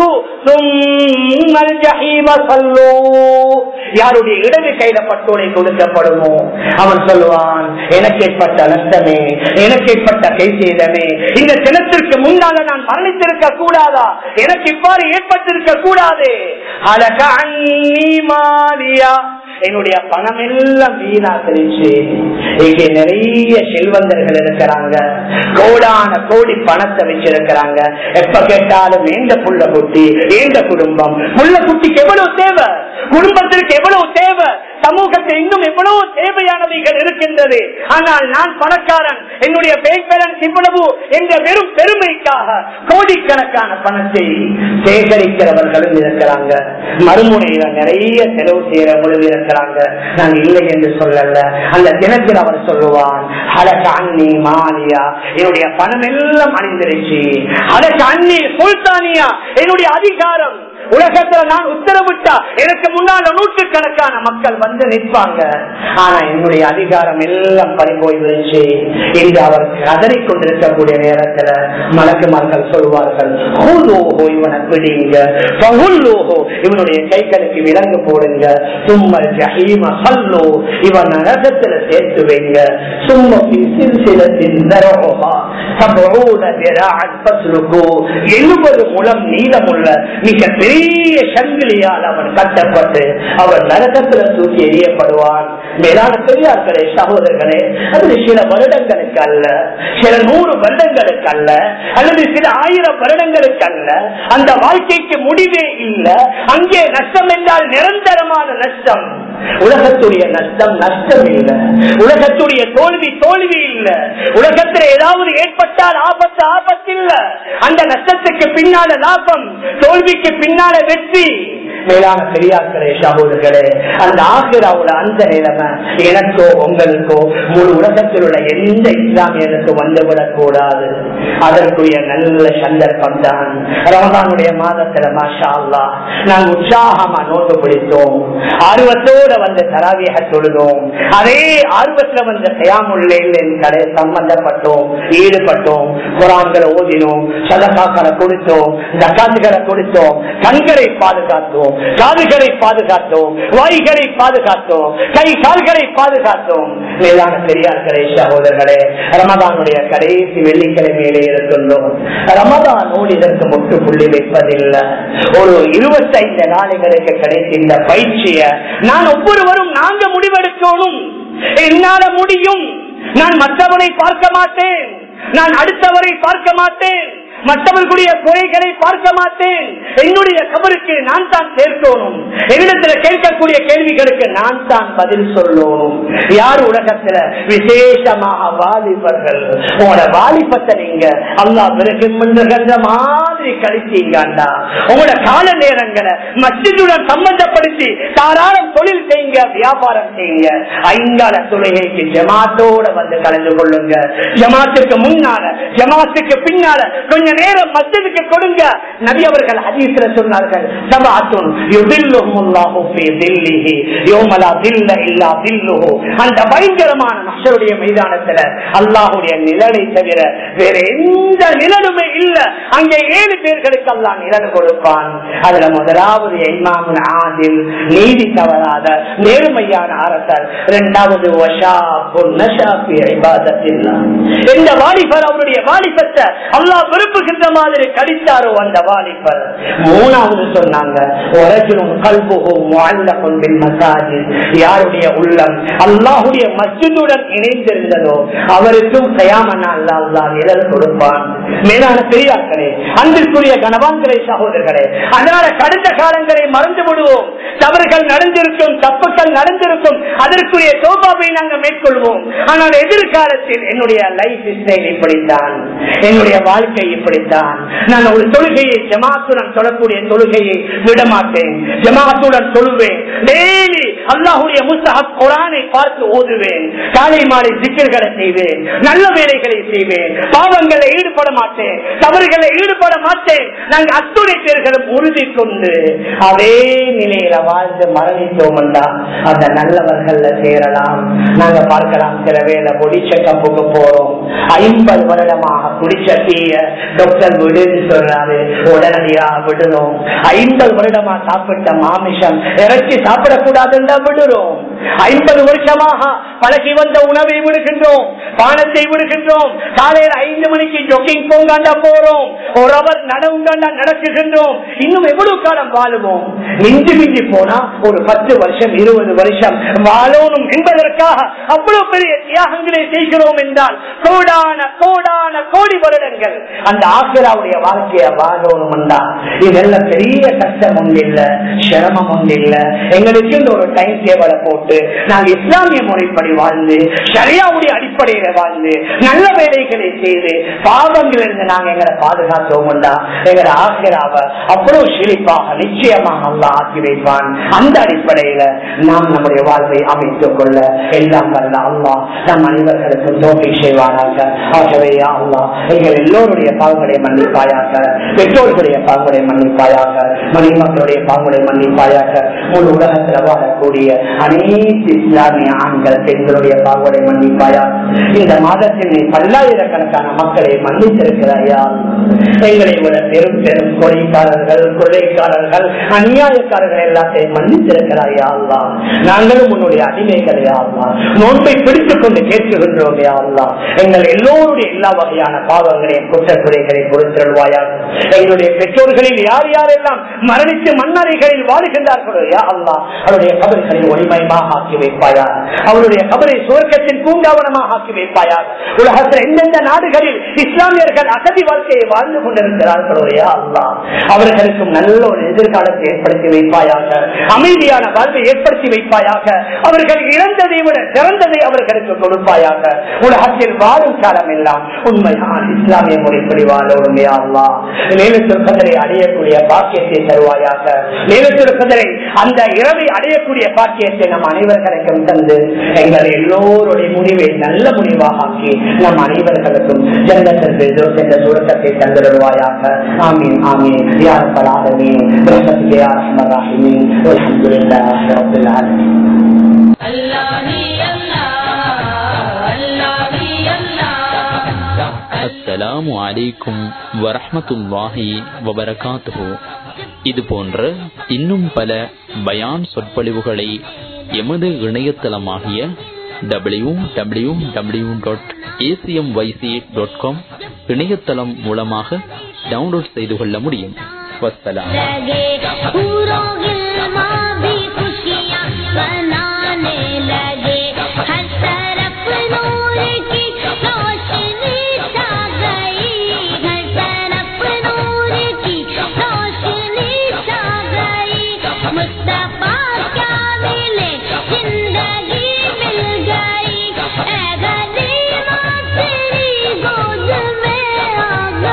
ثم الجحيم صلوه யாருடைய இடது கையில பட்டோலை கொடுக்கப்படுமோ அவன் சொல்லுவான் எனக்கு ஏற்பட்ட நஷ்டமே எனக்கு ஏற்பட்ட கை செய்தமே இந்த தினத்திற்கு முன்னால நான் மரணித்திருக்க கூடாதா எனக்கு இவ்வாறு ஏற்பட்டிருக்க கூடாது அழக அன்னி மாலியா என்னுடைய பணம் எல்லாம் வீணாக்கிருச்சு இங்கே நிறைய செல்வந்தர்கள் இருக்கிறாங்க கோடான கோடி பணத்தை வச்சிருக்கிறாங்க எப்ப கேட்டாலும் எந்த புள்ள குட்டி எந்த குடும்பம் புள்ள குட்டிக்கு எவ்வளவு தேவை குடும்பத்திற்கு எவ்வளவு தேவை சமூகத்தில் இன்னும் எவ்வளவு தேவையானவைகள் இருக்கின்றது ஆனால் நான் பணக்காரன் என்னுடைய பேங்க் பேலன்ஸ் இவ்வளவு என்ற வெறும் பெருமைக்காக கோடிக்கணக்கான பணத்தை சேகரிக்கிறவர்களும் இருக்கிறாங்க மறுமுனையில நிறைய செலவு செய்யறவங்களும் இருக்கிறாங்க நான் இல்லை என்று சொல்லல அந்த தினத்தில் அவர் சொல்லுவான் அழக அண்ணி மாலியா என்னுடைய பணம் எல்லாம் அணிந்திருச்சு அழக அண்ணி சுல்தானியா என்னுடைய அதிகாரம் உலகத்துல நான் உத்தரவிட்டா எனக்கு முன்னால நூற்றுக்கணக்கான மக்கள் வந்து நிற்பாங்க ஆனா என்னுடைய அதிகாரம் எல்லாம் பறி போய்விடுச்சு என்று அவர் கதறி கொண்டிருக்கக்கூடிய நேரத்துல மலக்கு மக்கள் சொல்வார்கள் "ஹூலூஹு, இவனை பிடிங்க ஃபஹுல்லூஹு, இவனுடைய கைகளுக்கு விலங்கு போடுங்க சும்மல் ஜஹீம சல்லு இவன் நரகத்துல சேர்த்து வைங்க சும்ம ஃபி சில்சிலத்தின் தரஹா சபஊன திராஅன் ஃபஸ்லுகு எழுபது முழம் நீளமுள்ள மிக பெரிய சங்கிலியால் அவன் கட்டப்பட்டு அவன் நரகத்துல தூக்கி எறியப்படுவான் மேலான பெரியார்களே சகோதரர்களே அது சில வருடங்களுக்கு அல்ல சில நூறு வருடங்களுக்கு அல்ல அல்லது சில ஆயிரம் வருடங்களுக்கு அல்ல அந்த வாழ்க்கைக்கு முடிவே இல்லை அங்கே நஷ்டம் என்றால் நிரந்தரமான நஷ்டம் உலகத்துடைய நஷ்டம் நஷ்டம் இல்லை உலகத்துடைய தோல்வி தோல்வி இல்லை உலகத்தில் ஏதாவது ஏற்பட்டால் ஆபத்து ஆபத்து இல்ல அந்த நஷ்டத்துக்கு பின்னால லாபம் தோல்விக்கு பின்னால வெற்றி மேலான பெரியார்களே சகோதரர்களே அந்த ஆசிராவோட அந்த நிலைமை எனக்கோ உங்களுக்கோ முழு உலகத்தில் உள்ள எந்த இஸ்லாமியனுக்கு வந்துவிடக் கூடாது அதற்குரிய நல்ல சந்தர்ப்பம் தான் ரமதானுடைய மாதத்துல மாஷா அல்லா நாங்கள் உற்சாகமா நோட்டு பிடித்தோம் ஆர்வத்தோட வந்து தராவியாக தொழுதோம் அதே ஆர்வத்துல வந்து தயாமுல்லையில் கடை சம்பந்தப்பட்டோம் ஈடுபட்டோம் குரான்களை ஓதினோம் சதகாக்களை கொடுத்தோம் ஜக்காத்துகளை கொடுத்தோம் கண்களை பாதுகாத்தோம் காதுகளை பாதுகாத்தோம் வாய்களை பாதுகாத்தோம் கை கால்களை பாதுகாத்தோம் மேலான பெரியார்களே சகோதரர்களே ரமதானுடைய கடைசி வெள்ளிக்கிழமையிலே இருக்கின்றோம் ரமதானோடு இதற்கு முற்றுப்புள்ளி வைப்பதில்லை ஒரு இருபத்தைந்து நாளைகளுக்கு கிடைத்த இந்த பயிற்சிய நான் ஒவ்வொருவரும் நாங்க முடிவெடுக்கணும் என்னால முடியும் நான் மற்றவனை பார்க்க மாட்டேன் நான் அடுத்தவரை பார்க்க மாட்டேன் மற்றவர்களுடைய குறைகளை பார்க்க மாட்டேன் என்னுடைய கபருக்கு நான் தான் சேர்க்கணும் என்னிடத்துல கேட்கக்கூடிய கேள்விகளுக்கு நான் தான் பதில் சொல்லணும் யார் உலகத்துல விசேஷமாக வாலிபர்கள் உங்களோட வாலிபத்தை நீங்க அல்லா விருகுகின்ற மாதிரி கழிச்சீங்கண்டா உங்களோட கால நேரங்களை மஸ்ஜிதுடன் சம்பந்தப்படுத்தி தாராளம் தொழில் செய்யுங்க வியாபாரம் செய்யுங்க ஐங்கால தொழுகைக்கு ஜமாத்தோட வந்து கலந்து கொள்ளுங்க ஜமாத்துக்கு முன்னால ஜமாத்துக்கு பின்னால கொஞ்ச நேரம் மஸ்ஜிதுக்கு கொடுங்க நபி அவர்கள் ஹதீஸ்ல சொன்னார்கள் சபாத்துன் யுதில்லுஹுல்லாஹு ஃபீ தில்லிஹி யௌமலா தில்ல இல்லா தில்லுஹு அந்த பயங்கரமான மஹ்ஷருடைய மைதானத்துல அல்லாஹ்வுடைய நிழலை தவிர வேற எந்த நிழலுமே இல்ல அங்கே ஏழு பேர்களுக்கு அல்லாஹ் நிழல் கொடுப்பான் அதுல முதலாவது இமாமுல் ஆதில் நீதி தவறாத நேர்மையான அரசர் இரண்டாவது எந்த வாலிபர் அவருடைய வாலிபத்தை அல்லாஹ் விரும்புகின்ற மாதிரி கடித்தாரோ அந்த வாலிபர் மூணாவது சொன்னாங்க யாருடைய உள்ளம் அல்லாஹுடைய மஸ்ஜிதுடன் இணைந்திருந்ததோ அவருக்கும் கயாமனா அல்லா அல்லா நிழல் கொடுப்பான் மேலான பெரியார்களே அன்பிற்குரிய கணவான்களே சகோதரர்களே அதனால கடந்த காலங்களை மறந்து விடுவோம் தவறுகள் நடந்திருக்கும் தப்புகள் நடந்திருக்கும் அதற்குரிய சோபாவை நாங்கள் மேற்கொள்வோம் ஆனால் எதிர்காலத்தில் என்னுடைய லைஃப் ஸ்டைல் இப்படித்தான் என்னுடைய வாழ்க்கை இப்படித்தான் நான் ஒரு தொழுகையை ஜமாத்துடன் சொல்லக்கூடிய தொழுகையை விட மாட்டேன் ஜமாத்துடன் சொல்லுவேன் டெய்லி அல்லாஹுடைய முஸ்தஹப் குரானை பார்த்து ஓதுவேன் காலை மாலை சிக்கல்களை செய்வேன் நல்ல வேலைகளை செய்வேன் பாவங்களை ஈடுபட மாட்டேன் தவறுகளை ஈடுபட மாட்டேன் நாங்கள் அத்துணை பேர்களும் உறுதி கொண்டு அதே நிலையில வாழ்ந்து மரணித்தோம் அந்த நல்லவர்கள்ல சேரலாம் நாங்க பார்க்கலாம் சில வேலை பொடி செக்கப்புக்கு போறோம் ஐம்பது வருடமாக குடிச்ச தீய டாக்டர் விடுன்னு சொல்றாரு உடனடியா விடுறோம் ஐம்பது வருடமா சாப்பிட்ட மாமிசம் இறைச்சி சாப்பிடக்கூடாதுன்னா விடுறோம் ஐம்பது வருஷமாக பழகி வந்த உணவை விடுகின்றோம் பானத்தை விடுகின்றோம் காலையில் ஐந்து மணிக்கு ஜொக்கிங் போங்காண்டா போறோம் ஒரு அவர் நடவுங்காண்டா நடக்குகின்றோம் இன்னும் எவ்வளவு காலம் வாழுவோம் மிஞ்சி மிஞ்சி போனா ஒரு பத்து வருஷம் இருபது வருஷம் வாழணும் என்பதற்காக அவ்வளவு பெரிய தியாகங்களை செய்கிறோம் என்றால் கோடான கோடான கோடி வருடங்கள் அந்த ஆசிராவுடைய வாழ்க்கையை வாழணும் என்றால் இதெல்லாம் பெரிய கஷ்டம் ஒன்று இல்ல சிரமம் ஒன்று இல்ல எங்களுக்கு இந்த ஒரு டைம் டேபிளை போட்டு நாங்க இஸ்லாமிய முறைப்படி வாழ்ந்து சரியாவுடைய அடிப்படையில வாழ்ந்து நல்ல வேலைகளை செய்து பாவங்களிலிருந்து நாங்க எங்களை பாதுகாத்தோம் எங்களை ஆசிராவ அவ்வளவு செழிப்பாக நிச்சயமாக அல்ல ஆக்கி வைப்பான் அந்த அடிப்படையில நாம் நம்முடைய வாழ்வை அமைத்துக் கொள்ள எல்லாம் வல்ல அல்லா நம் அனைவர்களுக்கும் தோல்வி செய்வாராக ஆகவே அல்லா எங்கள் எல்லோருடைய பாவங்களை மன்னிப்பாயாக பெற்றோர்களுடைய பாவங்களை மன்னிப்பாயாக மணிமக்களுடைய பாவங்களை மன்னிப்பாயாக முழு உலகத்தில் வாழக்கூடிய அனைத்து இஸ்லாமிய ஆண்கள் பெண்களுடைய பாவங்களை மன்னிப்பாயாக இந்த மாதத்தில் நீ பல்லாயிரக்கணக்கான மக்களை மன்னித்திருக்கிறாயா எங்களை விட பெரும் பெரும் கொலைக்காரர்கள் கொள்ளைக்காரர்கள் அநியாயக்காரர்கள் எல்லாத்தையும் மன்னித்திருக்கிறாயா அல்லா நாங்களும் உன்னுடைய அடிமைகளை ஆள்லா நோன்பை பிடித்துக் கொண்டு கேட்கின்றோம் அல்லா எங்கள் எல்லோருடைய எல்லா வகையான பாவங்களையும் குற்றக்குறைகளையும் பொறுத்திருவாயாக எங்களுடைய பெற்றோர்களில் யார் யாரெல்லாம் மரணித்து மண்ணறைகளில் வாழுகின்றார்களோ யா அல்லா அவருடைய கபர்களில் ஒளிமயமாக ஆக்கி வைப்பாயா அவருடைய கபரை சுவர்க்கத்தின் பூங்காவனமாக ஆக்கி வைப்பாயா உலகத்தில் எந்தெந்த நாடுகளில் இஸ்லாமியர்கள் அகதி வாழ்க்கையை வாழ்ந்து கொண்டிருக்கிறார்களோ யா அல்லா அவர்களுக்கும் நல்ல ஒரு எதிர்காலத்தை ஏற்படுத்தி வைப்பாயாக அமைதியான வாழ்வை ஏற்படுத்தி வைப்பாயாக அவர்கள் இழந்ததை விட சிறந்ததை அவர்களுக்கு கொடுப்பாயாக உலகத்தில் வாழும் காலம் எல்லாம் உண்மையான இஸ்லாமிய முறைப்படி வாழணும் யா அல்லா நேலத்தில் கதரை அடையக்கூடிய பாக்கியத்தை தருவாயாக நேலத்தில் கதரை அந்த இரவை அடையக்கூடிய பாக்கியத்தை நம் அனைவர்களுக்கும் தந்து எங்கள் எல்லோருடைய முடிவை நல்ல முடிவாக ஆக்கி நம் அனைவர்களுக்கும் ஜன்னத்தில் என்ற சுருக்கத்தை தந்துடுவாயாக ஆமீன் ஆமீன் யார் பலாதமே பிரசத்துக்கு யார் ரஹ்மராஹிமீன் அல்ஹம்துலில்லாஹி ரப்பில் ஆலமீன் அஸ்ஸலாமு அலைக்கும் வரஹ்மத்துல்லாஹி வபரகாத்துஹு இது போன்ற இன்னும் பல பயான் சொற்பொழிவுகளை எமது இணையதளமாகிய W W W dot ACM YC dot com இணையதளம் மூலமாக டவுன்லோட் செய்து கொள்ள முடியும் வஸ்ஸலாம் लगे पूरों गिलमा भी खुशियाँ बनाने लगे हर तरफ नूर की रोशनी छा गई हर तरफ मुस्तफा क्या मिले जिंदगी मिल गई ऐ गरीबा तेरी गोद में आ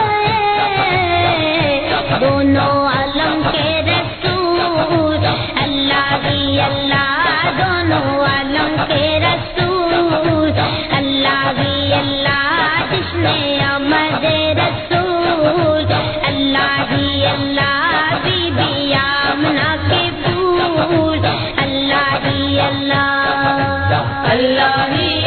गए दोनों आलम के रसूल अल्लाह ही अल्लाह दोनों आलम के रसूल अल्लाह ही अल्लाह जिसने अमद रसूल अल्लाह ही अल्लाह बीबी आमना के फूल अल्लाह ही अल्लाह अल्लाह ही